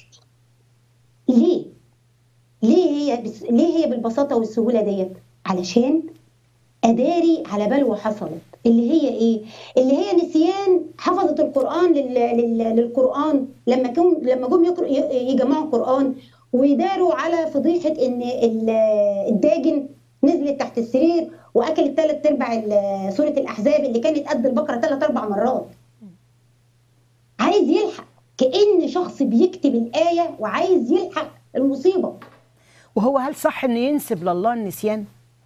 ليه؟ ليه هي بس ليه هي بالبساطة والسهولة ديت؟ علشان أداري على بلوى حصلت اللي هي إيه؟ اللي هي نسيان حفظت القرآن لل... لل... للقرآن لما كم لما جم يقرأ يجمعوا القرآن ويداروا على فضيحة إن ال- الداجن نزلت تحت السرير وأكلت ثلاث أرباع ال- سورة الأحزاب اللي كانت قد البقرة ثلاث أربع مرات. عايز يلحق كأن شخص بيكتب الآية وعايز يلحق المصيبة. وهو هل صح ان ينسب لله النسيان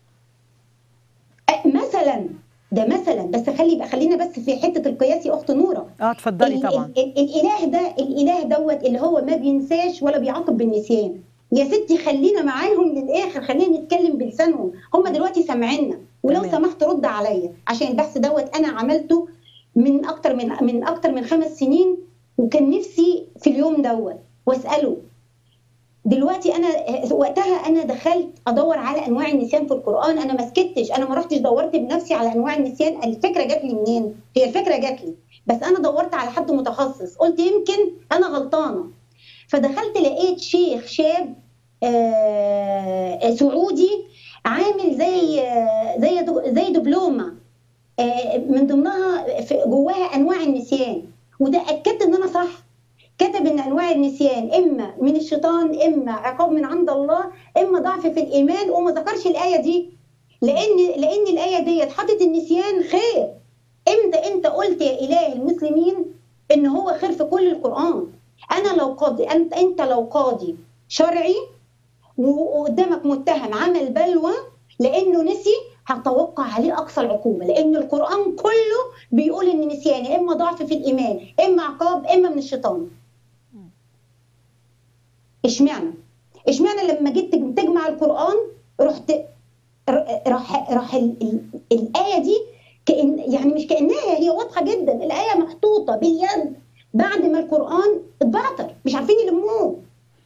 أه، مثلا ده مثلا بس خلي يبقى خلينا بس في حته القياس يا اخت نوره اه اتفضلي ال- طبعا ال- ال- الاله ده الاله دوت اللي هو ما بينساش ولا بيعاقب بالنسيان يا ستي خلينا معاهم للاخر خلينا نتكلم بلسانهم هم دلوقتي سامعيننا ولو تمام. سمحت رد عليا عشان البحث دوت انا عملته من اكتر من من اكتر من خمس سنين وكان نفسي في اليوم دوت واساله دلوقتي انا وقتها انا دخلت ادور على انواع النسيان في القران انا ما سكتش انا ما رحتش دورت بنفسي على انواع النسيان الفكره جات لي منين هي الفكره جات لي بس انا دورت على حد متخصص قلت يمكن انا غلطانه فدخلت لقيت شيخ شاب آه، سعودي عامل زي آه، زي دو- زي دبلومه آه، من ضمنها في- جواها انواع النسيان وده اكدت ان انا صح كتب ان انواع النسيان اما من الشيطان اما عقاب من عند الله اما ضعف في الايمان وما ذكرش الايه دي لان لان الايه ديت حاطط النسيان خير امتى انت قلت يا اله المسلمين ان هو خير في كل القران انا لو قاضي انت انت لو قاضي شرعي و- وقدامك متهم عمل بلوى لانه نسي هتوقع عليه اقصى العقوبه لان القران كله بيقول ان النسيان يا اما ضعف في الايمان اما عقاب اما من الشيطان اشمعنى اشمعنى لما جيت تج- تجمع القران رحت ر- راح راح ال- ال- الايه دي كأن يعني مش كانها هي واضحه جدا الايه محطوطه باليد بعد ما القران اتبعتر مش عارفين يلموه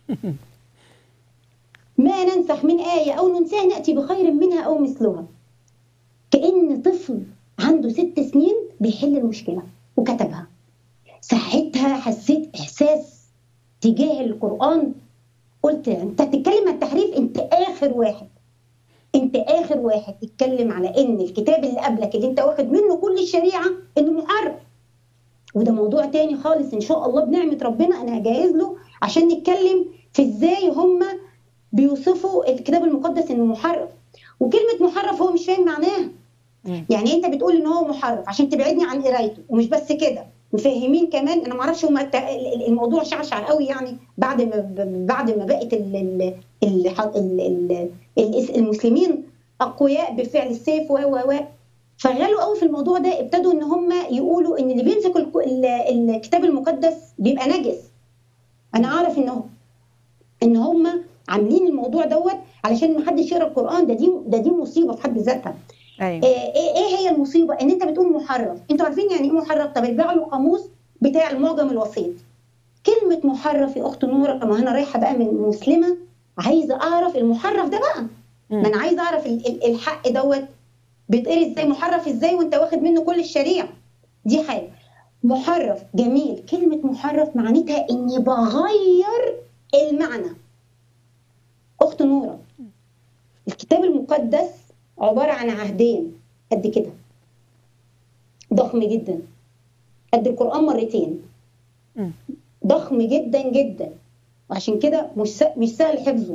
ما ننسخ من آية أو ننساها نأتي بخير منها أو مثلها كأن طفل عنده ست سنين بيحل المشكلة وكتبها ساعتها حسيت إحساس تجاه القرآن قلت أنت تتكلم عن التحريف أنت آخر واحد أنت آخر واحد تتكلم على إن الكتاب اللي قبلك اللي أنت واخد منه كل الشريعة إنه محرف وده موضوع تاني خالص إن شاء الله بنعمة ربنا أنا هجهز له عشان نتكلم في إزاي هم بيوصفوا الكتاب المقدس انه محرف وكلمه محرف هو مش فاهم معناها مم. يعني انت بتقول ان هو محرف عشان تبعدني عن قرايته ومش بس كده مفهمين كمان انا ما اعرفش هم الت- ال- ال- الموضوع شعشع قوي يعني بعد ما ب- بعد ما بقت ال ال ال ال ال ال المسلمين اقوياء بفعل السيف و و و فغلوا قوي في الموضوع ده ابتدوا ان هم يقولوا ان اللي بيمسك الك- ال- الكتاب المقدس بيبقى نجس انا اعرف ان هو ان هم عاملين الموضوع دوت علشان ما حدش يقرا القران ده دي ده دي مصيبه في حد ذاتها ايوه ايه ايه إيه هي المصيبه ان انت بتقول محرف انتوا عارفين يعني ايه محرف طب ارجعوا للقاموس بتاع المعجم الوسيط كلمه محرف يا اخت نوره ما انا رايحه بقى من مسلمه عايزه اعرف المحرف ده بقى مم. ما انا عايزه اعرف ال- ال- الحق دوت بيتقري ازاي محرف ازاي وانت واخد منه كل الشريعه دي حاجه محرف جميل كلمه محرف معناتها اني بغير المعنى اخت نوره الكتاب المقدس عباره عن عهدين قد كده ضخم جدا قد القران مرتين مم. ضخم جدا جدا وعشان كده مش س- مش سهل حفظه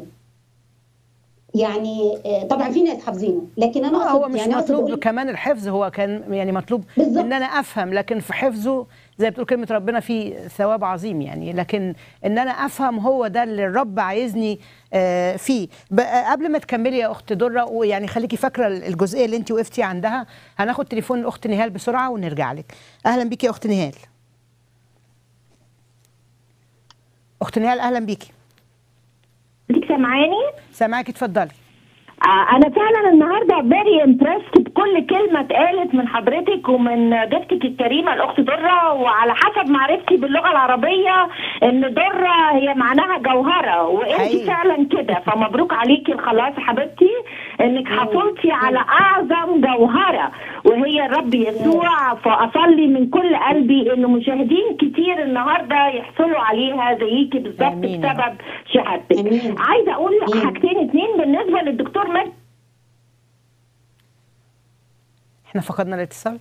يعني آه، طبعا في ناس حافظينه لكن انا هو اقصد مش يعني اقصد مطلوب أقول كمان الحفظ هو كان يعني مطلوب بالظبط. ان انا افهم لكن في حفظه زي بتقول كلمه ربنا فيه ثواب عظيم يعني لكن ان انا افهم هو ده اللي الرب عايزني آه، فيه بقى قبل ما تكملي يا اخت دره ويعني خليكي فاكره الجزئيه اللي انت وقفتي عندها هناخد تليفون الاخت نهال بسرعه ونرجع لك اهلا بيكي يا اخت نهال اخت نهال اهلا بيكي انت سامعاني؟ سامعاكي اتفضلي آه، انا فعلا النهارده فيري امبرست بكل كلمه اتقالت من حضرتك ومن ضيفتك الكريمه الاخت دره وعلى حسب معرفتي باللغه العربيه ان دره هي معناها جوهره وانت حقيقي. فعلا كده فمبروك عليكي الخلاص يا حبيبتي انك حصلتي على اعظم جوهره وهي الرب يسوع فاصلي من كل قلبي ان مشاهدين كتير النهارده يحصلوا عليها زيكي بالظبط آمين يا رب. بسبب شهادتك آمين. عايزه اقول آمين. حاجتين اتنين بالنسبه للدكتور مجدي احنا فقدنا الاتصال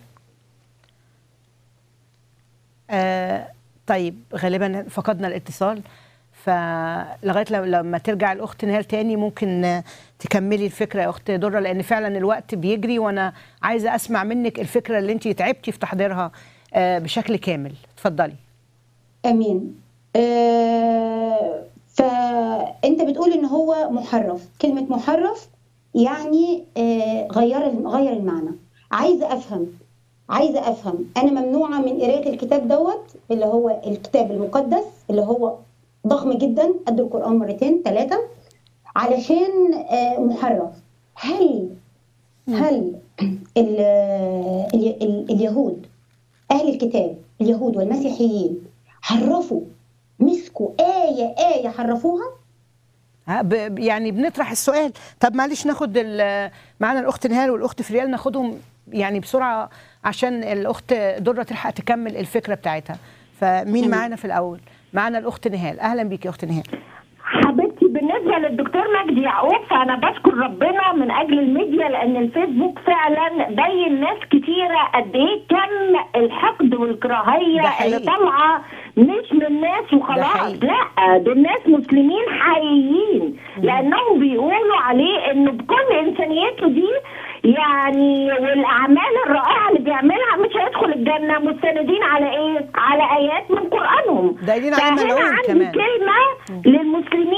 آه طيب غالبا فقدنا الاتصال فلغايه لو- لما ترجع الاخت نهال تاني ممكن آه، تكملي الفكره يا اخت دره لان فعلا الوقت بيجري وانا عايزه اسمع منك الفكره اللي انت تعبتي في تحضيرها آه بشكل كامل اتفضلي امين آه فانت بتقول ان هو محرف كلمه محرف يعني آه غير غير المعنى عايزه افهم عايزه افهم انا ممنوعه من قرايه الكتاب دوت اللي هو الكتاب المقدس اللي هو ضخم جدا قد القران مرتين ثلاثه علشان آه محرف هل هل ال ال ال اليهود أهل الكتاب اليهود والمسيحيين حرفوا مسكوا آية آية حرفوها ها، ب- ب- يعني بنطرح السؤال طب معلش ناخد ال- معانا الاخت نهال والاخت فريال ناخدهم يعني بسرعه عشان الاخت دره تلحق تكمل الفكره بتاعتها فمين معانا في الاول معانا الاخت نهال اهلا بيكي يا اخت نهال حبيبتي بالنسبه للدكتور مجدي يعقوب فانا بشكر ربنا من اجل الميديا لان الفيسبوك فعلا بين ناس كتيره قد ايه كم الحقد ده والكراهيه حقيقي. اللي طالعه مش من ناس ده وخلاص حقيقي. لا دول ناس مسلمين حقيقيين لانهم بيقولوا عليه انه بكل انسانيته دي يعني والاعمال الرائعه اللي بيعملها مش هيدخل الجنه مستندين على ايه؟ على ايات من قرانهم دايرين عليه فهنا ملعون عندي كمان. كلمه للمسلمين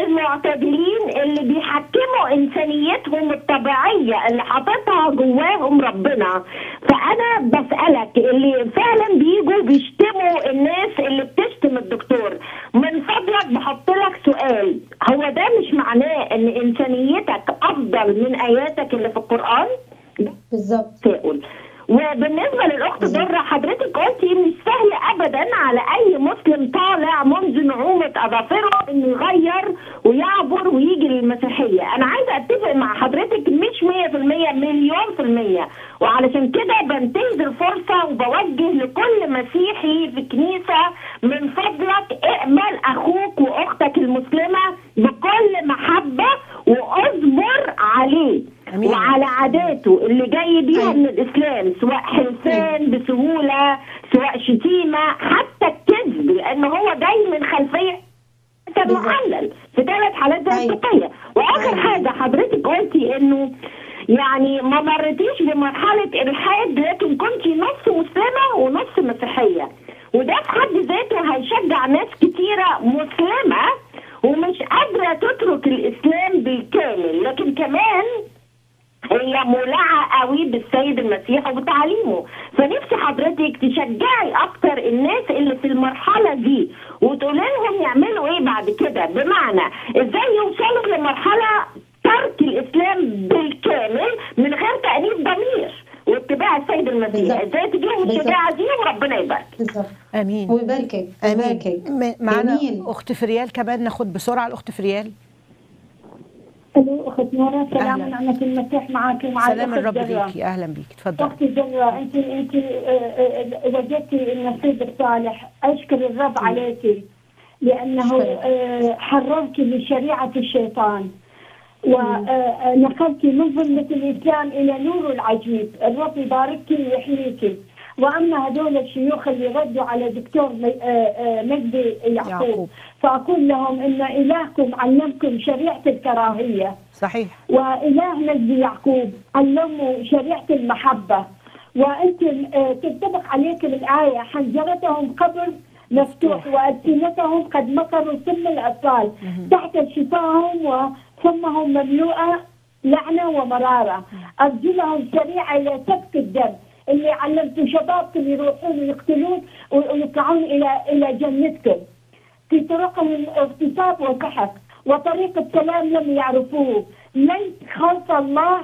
المعتدلين اللي بيحكموا انسانيتهم الطبيعيه اللي حاططها جواهم ربنا فانا بسالك اللي فعلا بيجوا بيشتموا الناس اللي بتشتم الدكتور من فضلك بحط لك سؤال هو ده مش معناه ان انسانيتك افضل من اياتك اللي في القران بالظبط تساؤل وبالنسبه للاخت دره حضرتك قلتي مش سهل ابدا على اي مسلم طالع منذ نعومه اظافره انه يغير ويعبر ويجي للمسيحيه، انا عايزه اتفق مع حضرتك مش 100% مليون في الميه وعلشان كده بنتهز الفرصه وبوجه لكل مسيحي في الكنيسه من فضلك اقبل اخوك واختك المسلمه بكل محبه واصبر عليه أمين. وعلى عاداته اللي جاي بيها أيوة. من الاسلام سواء حلفان بسهوله سواء شتيمه حتى الكذب لان هو جاي من خلفيه كان بالظبط. معلل في ثلاث حالات أيوة. دراسيه واخر أيوة. حاجه حضرتك قلتي انه يعني ما مرتيش بمرحله الحاد لكن كنت نص مسلمه ونص مسيحيه وده في حد ذاته هيشجع ناس كتيره مسلمه ومش قادره تترك الاسلام بالكامل لكن كمان هي مولعه قوي بالسيد المسيح وبتعليمه فنفسي حضرتك تشجعي اكتر الناس اللي في المرحله دي وتقولي لهم يعملوا ايه بعد كده بمعنى ازاي يوصلوا لمرحله ترك الاسلام بالكامل من غير تانيب ضمير واتباع السيد المسيح بالظبط. ازاي تجيهم بالظبط. الشجاعه دي وربنا يبارك بالظبط امين ويباركك امين ويباركك م- معانا جميل. اخت فريال كمان ناخد بسرعه الاخت فريال الو اخت نورة سلام أهلاً. ونعمة المسيح معك ومع سلام الأخت الرب جرة. ليكي اهلا بيكي اتفضلي اختي جرة انت انت آه، آه، وجدتي النصيب الصالح اشكر الرب عليك لانه آه، حررت من شريعة الشيطان ونقلت من ظلمة الإسلام إلى نور العجيب الرب يبارك ويحييك وأما هذول الشيوخ اللي ردوا على دكتور م- آه، آه، مجدي يعقوب. يعقوب فأقول لهم إن إلهكم علمكم شريعة الكراهية صحيح وإله مجدي يعقوب علموا شريعة المحبة وأنتم آه، تنطبق عليكم الآية حنجرتهم قبل مفتوح وألسنتهم قد مكروا سم الأطفال تحت شفاهم وفمهم مملوءة لعنة ومرارة أرجلهم سريعة إلى سفك الدم اللي علمتوا شبابكم يروحون ويقتلون ويطلعون إلى إلى جنتكم في طرقهم اغتصاب وسحق وطريق السلام لم يعرفوه ليس خوف الله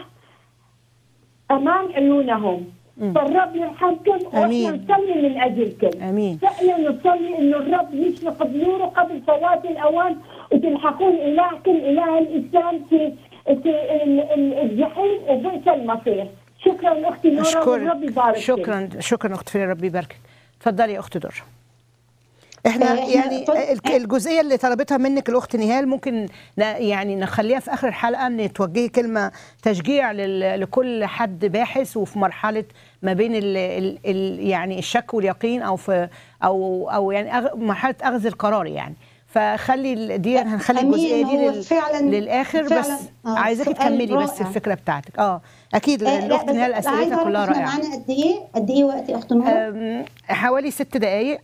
امام عيونهم فالرب يرحمكم واحنا آمين. نصلي من اجلكم امين فعلا نصلي انه الرب يشرق بنوره قبل فوات الاوان وتلحقون الهكم اله الاسلام في في ال- ال- الجحيم وبئس المصير شكرا اختي نوره والرب اشكرك يبارك فيك. شكرا شكرا اخت فريال ربي يباركك اتفضلي يا اخت دره احنا آه، إحنا يعني فض- الك- الجزئيه اللي طلبتها منك الاخت نهال ممكن ن- يعني نخليها في اخر الحلقه ان توجهي كلمه تشجيع لل- لكل حد باحث وفي مرحله ما بين ال ال ال يعني الشك واليقين او في او او يعني أغ مرحله اخذ القرار يعني فخلي ال- دي هنخلي أمين، الجزئيه دي هو لل فعلاً- للاخر بس فعلاً، آه، عايزاكي سؤال تكملي بس رائع. الفكره بتاعتك اه اكيد آه، لا، الاخت بس نهال عايزة اسئلتها أعرف كلها إحنا رائعه معانا قد ايه قد ايه وقت يا اخت نوره أم، حوالي ست دقايق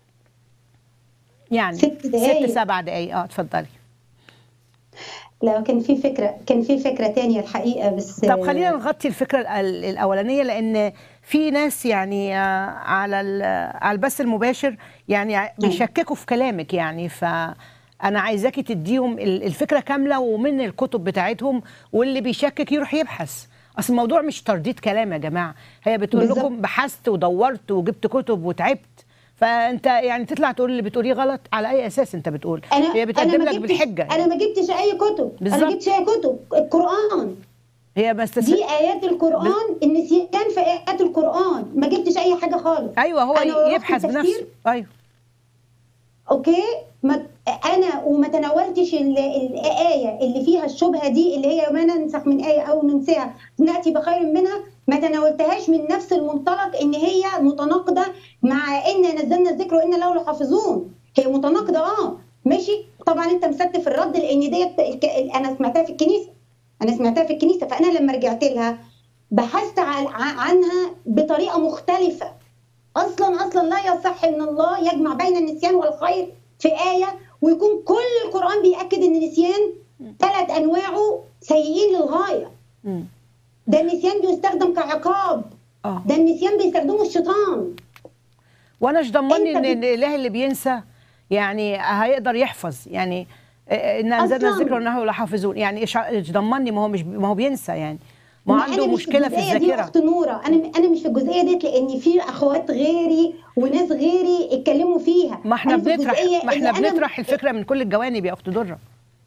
يعني ست دقايق. ست سبع دقايق اه اتفضلي لا كان في فكره كان في فكره تانية الحقيقه بس طب خلينا نغطي الفكره الأل- الاولانيه لان في ناس يعني آه، على ال- على البث المباشر يعني ع- بيشككوا في كلامك يعني فانا عايزاكي تديهم ال- الفكره كامله ومن الكتب بتاعتهم واللي بيشكك يروح يبحث اصل الموضوع مش ترديد كلام يا جماعه هي بتقول بالظبط. لكم بحثت ودورت وجبت كتب وتعبت فانت يعني تطلع تقول اللي بتقوليه غلط على اي اساس انت بتقول انا هي بتقدم ما لك جبتش- بالحجه انا ما جبتش اي كتب انا بالظبط. ما جبتش اي كتب القران هي بس دي ايات القران النسيان في ايات القران ما جبتش اي حاجه خالص ايوه هو أنا رحت يبحث تفسير، بنفسه ايوه اوكي ما انا وما تناولتش ال- الايه اللي فيها الشبهه دي اللي هي ما ننسخ من ايه او ننساها ناتي بخير منها ما تناولتهاش من نفس المنطلق ان هي متناقضه مع ان نزلنا الذكر وان له لحافظون هي متناقضه اه ماشي طبعا انت مستف الرد لان ديت الك- انا سمعتها في الكنيسه انا سمعتها في الكنيسه فانا لما رجعت لها بحثت عن- عنها بطريقه مختلفه اصلا اصلا لا يصح ان الله يجمع بين النسيان والخير في ايه ويكون كل القران بياكد ان النسيان ثلاث انواعه سيئين للغايه مم. ده النسيان بيستخدم كعقاب اه ده النسيان بيستخدمه الشيطان وانا ايش ضمني أنت ان بت- الاله اللي بينسى يعني هيقدر يحفظ يعني آه، ان انزلنا أصلاً. الذكر وانه لحافظون يعني ايش ايش ضمني ما هو مش ما هو بينسى يعني ما هو ما أنا عنده مش مشكله في الجزئية دي الذاكره اخت نوره انا انا مش في الجزئيه ديت لان في اخوات غيري وناس غيري اتكلموا فيها ما احنا أنا في بنطرح الجزئية ما احنا اللي أنا- بنطرح الفكره من كل الجوانب يا اخت دره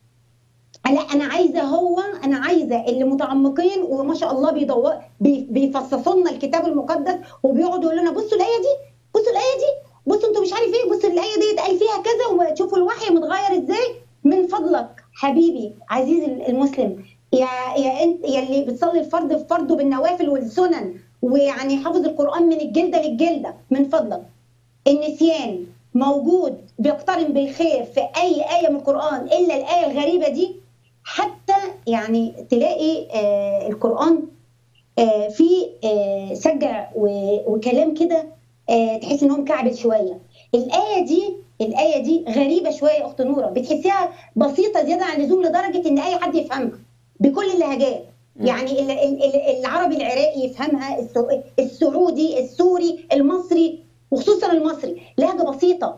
لا انا عايزه هو انا عايزه اللي متعمقين وما شاء الله بيدور بي- بيفصصوا لنا الكتاب المقدس وبيقعدوا يقولوا لنا بصوا الايه دي بصوا الايه دي بصوا انتوا مش عارف ايه بصوا الايه دي اتقال فيها كذا وتشوفوا الوحي متغير ازاي من فضلك حبيبي عزيزي المسلم يا يا انت يا اللي بتصلي الفرض في فرضه بالنوافل والسنن ويعني حافظ القران من الجلده للجلده من فضلك النسيان موجود بيقترن بالخير في اي ايه من القران الا الايه الغريبه دي حتى يعني تلاقي آه القران آه في آه سجع و- وكلام كده آه تحس ان هو مكعبل شويه الايه دي الايه دي غريبه شويه يا اخت نوره بتحسيها بسيطه زياده عن اللزوم لدرجه ان اي حد يفهمها بكل اللهجات يعني ال- ال- ال- العربي العراقي يفهمها السع- السعودي السوري المصري وخصوصا المصري لهجه بسيطه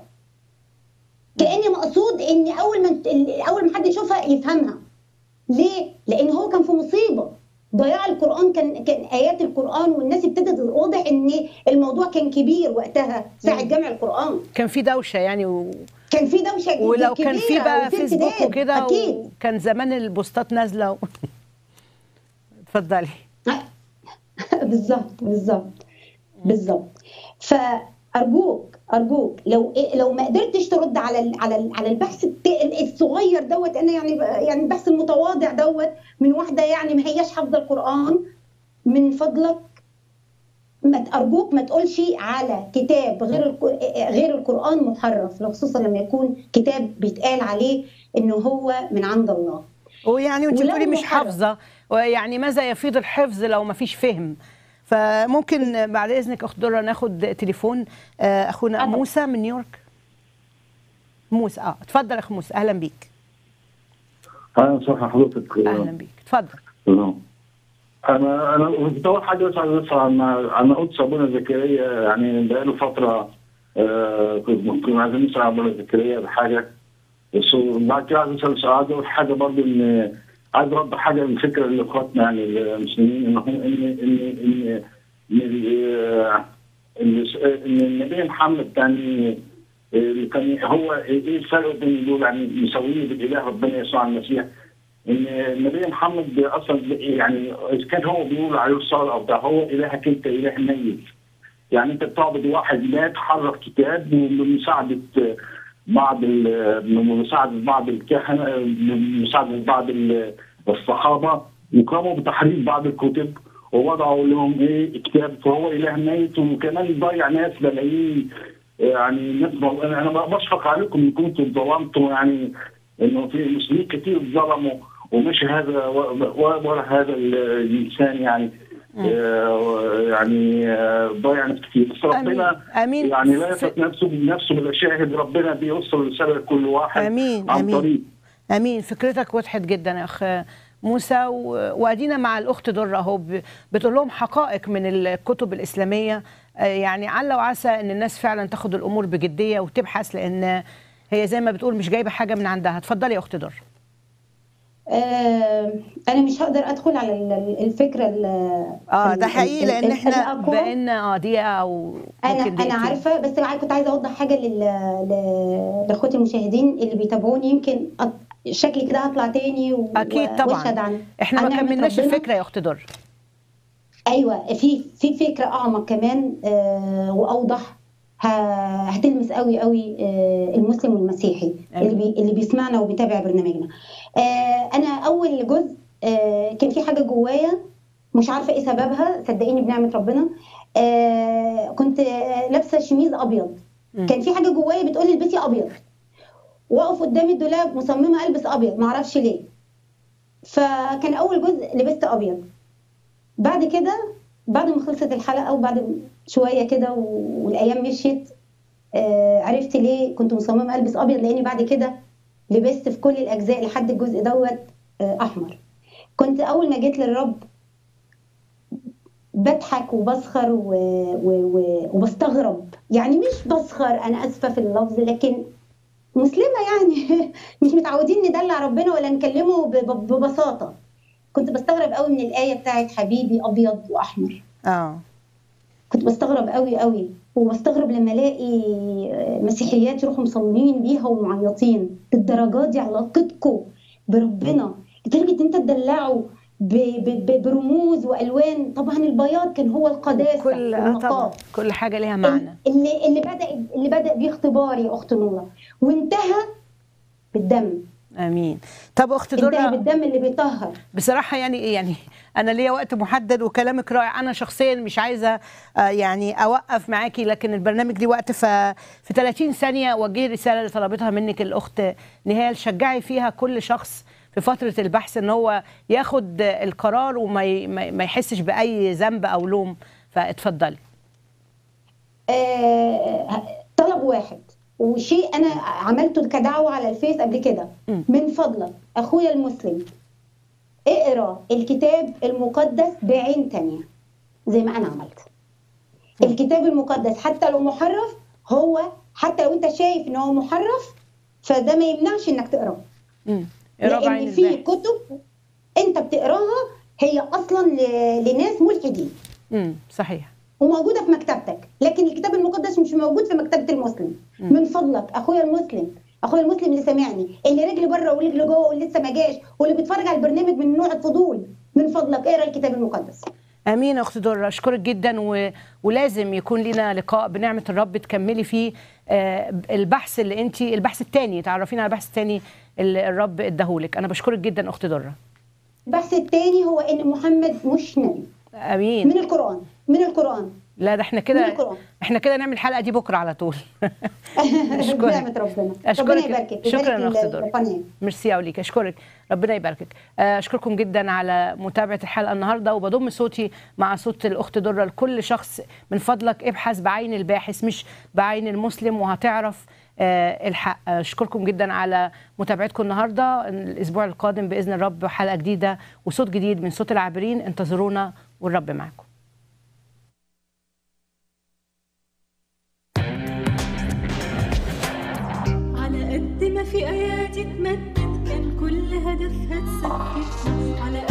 كان مقصود ان اول ما اول ما حد يشوفها يفهمها ليه؟ لان هو كان في مصيبه ضياع القران كان كان ايات القران والناس ابتدت واضح ان الموضوع كان كبير وقتها ساعه جمع القران كان في دوشه يعني و... كان في دوشه ولو كان في كبيرة بقى وفي فيسبوك ارتداد. وكده اكيد وكان زمان البوستات نازله و... اتفضلي بالظبط بالظبط بالظبط فارجوك ارجوك لو إيه- لو ما قدرتش ترد على ال على ال على البحث الت- الصغير دوت انا يعني يعني البحث المتواضع دوت من واحده يعني ما هياش حافظه القران من فضلك ما ت- ارجوك ما تقولش على كتاب غير الق- غير القران محرف خصوصا لما يكون كتاب بيتقال عليه انه هو من عند الله ويعني وانت ولو بتقولي مش محرم. حافظه ويعني ماذا يفيد الحفظ لو ما فيش فهم فممكن بعد اذنك اخت دره ناخد تليفون آه، اخونا اتفضل. موسى من نيويورك موسى اه اتفضل يا اخو موسى اهلا بيك اهلا وسهلا حضرتك اهلا بيك اتفضل تمام. انا انا كنت اول حاجه بس عايز اسال عن عن قدس ابونا زكريا يعني بقاله فتره آه، كنت كنا عايزين نسال عن ابونا زكريا بحاجه بس بعد كده عايز اسال سؤال عايز اقول حاجه برضه ان عايز ارد حاجه للفكره اللي اخواتنا يعني المسلمين ان هم ان ان ان ان ال- ان ان النبي محمد يعني اللي كان هو ايه الفرق بين دول يعني مساويه بالاله ربنا يسوع المسيح ان النبي محمد اصلا يعني اذا كان هو بيقول عليه الصلاه او ده هو الهك انت اله ميت يعني انت بتعبد واحد مات حرف كتاب بمساعده بعض ال- بمساعده بعض الكهنه بمساعده بعض ال- الصحابه وقاموا بتحريف بعض الكتب ووضعوا لهم ايه كتاب فهو اله ميت وكمان ضيع ناس ملايين يعني ناس انا أنا بشفق عليكم ان كنتم ظلمتم يعني انه في مسلمين كتير ظلموا ومش هذا و- و- ولا هذا ال- الانسان يعني آه، يعني آه، ضيع ناس كتير بس ربنا امين يعني لا في- يثق نفسه بنفسه بلا شاهد ربنا بيوصل رساله لكل واحد امين عن امين طريق امين فكرتك وضحت جدا يا اخ موسى و- وادينا مع الاخت دره اهو ب- بتقول لهم حقائق من الكتب الاسلاميه آه، يعني عل وعسى ان الناس فعلا تاخد الامور بجديه وتبحث لان هي زي ما بتقول مش جايبه حاجه من عندها اتفضلي يا اخت دره آه انا مش هقدر ادخل على ال- ال- الفكره ال- اه ال- ده حقيقي ال- لان ال- احنا الأقوى. بقينا اه دقيقه او انا ممكن انا دقيقتين. عارفه بس معايا كنت عايزه اوضح حاجه لل ل- لاخواتي المشاهدين اللي بيتابعوني يمكن أط- شكلي كده هطلع تاني و- اكيد واشهد طبعا عن احنا عن ما نعمة كملناش ربنا. الفكره يا اخت دره ايوه في في فكره اعمق كمان آه واوضح ه- هتلمس قوي قوي آه المسلم والمسيحي أيوة. اللي بي اللي بيسمعنا وبيتابع برنامجنا آه انا اول جزء آه كان في حاجه جوايا مش عارفه ايه سببها صدقيني بنعمه ربنا آه كنت آه، لابسه شميز ابيض مم. كان في حاجه جوايا بتقول لي البسي ابيض واقف قدام الدولاب مصممه البس ابيض معرفش ليه فكان اول جزء لبست ابيض بعد كده بعد ما خلصت الحلقه وبعد شويه كده و- والايام مشيت آه، عرفت ليه كنت مصممه البس ابيض لاني بعد كده لبست في كل الاجزاء لحد الجزء دوت آه، احمر كنت اول ما جيت للرب بضحك وبسخر و... و... و... وبستغرب يعني مش بسخر انا اسفه في اللفظ لكن مسلمه يعني مش متعودين ندلع ربنا ولا نكلمه ب... ب- ببساطه كنت بستغرب قوي من الايه بتاعت حبيبي ابيض واحمر اه كنت بستغرب قوي قوي وبستغرب لما الاقي مسيحيات يروحوا مصلين بيها ومعيطين الدرجات دي علاقتكم بربنا لدرجه ان انت تدلعوا ب- ب- ب- برموز والوان طبعا البياض كان هو القداسه كل آه طبعا والنقاء. كل حاجه ليها معنى اللي اللي بدا اللي بدا بيه اختبار يا اخت نوره وانتهى بالدم امين طب اخت انتهى دره بالدم اللي بيطهر بصراحه يعني ايه يعني انا ليا وقت محدد وكلامك رائع انا شخصيا مش عايزه آه، يعني اوقف معاكي لكن البرنامج ليه وقت ف في 30 ثانيه وجهي رساله اللي طلبتها منك الاخت نهال شجعي فيها كل شخص في فتره البحث ان هو ياخد القرار وما ي- ما ما يحسش باي ذنب او لوم فاتفضلي آه، طلب واحد وشيء انا عملته كدعوه على الفيس قبل كده مم. من فضلك اخويا المسلم اقرا الكتاب المقدس بعين تانية زي ما انا عملت الكتاب المقدس حتى لو محرف هو حتى لو انت شايف ان هو محرف فده ما يمنعش انك تقراه امم اقرا بعين لان في الباحث كتب انت بتقراها هي اصلا ل- لناس ملحدين امم صحيح وموجوده في مكتبتك لكن الكتاب المقدس مش موجود في مكتبه المسلم مم. من فضلك اخويا المسلم اخويا المسلم اللي سامعني اللي رجل بره ورجل جوه واللي لسه ما جاش واللي بيتفرج على البرنامج من نوع الفضول من فضلك اقرا الكتاب المقدس امين يا اخت دره اشكرك جدا و... ولازم يكون لنا لقاء بنعمه الرب تكملي فيه آه، البحث اللي انت البحث الثاني تعرفينا على البحث الثاني اللي الرب اداهولك انا بشكرك جدا اخت دره البحث الثاني هو ان محمد مش نبي امين من القران من القران لا ده احنا من كده القران احنا كده نعمل الحلقه دي بكره على طول أشكرك. بنعمه ربنا أشكرك. ربنا يباركك شكراً يبارك يا أخت دورة. القناه ميرسي يا وليك اشكرك ربنا يباركك آه، اشكركم جدا على متابعه الحلقه النهارده وبضم صوتي مع صوت الاخت دره لكل شخص من فضلك ابحث بعين الباحث مش بعين المسلم وهتعرف آه، الحق اشكركم جدا على متابعتكم النهارده الاسبوع القادم باذن الرب حلقه جديده وصوت جديد من صوت العابرين انتظرونا والرب معكم على قد ما في ايادي اتمدت كان كل هدفها تثبت على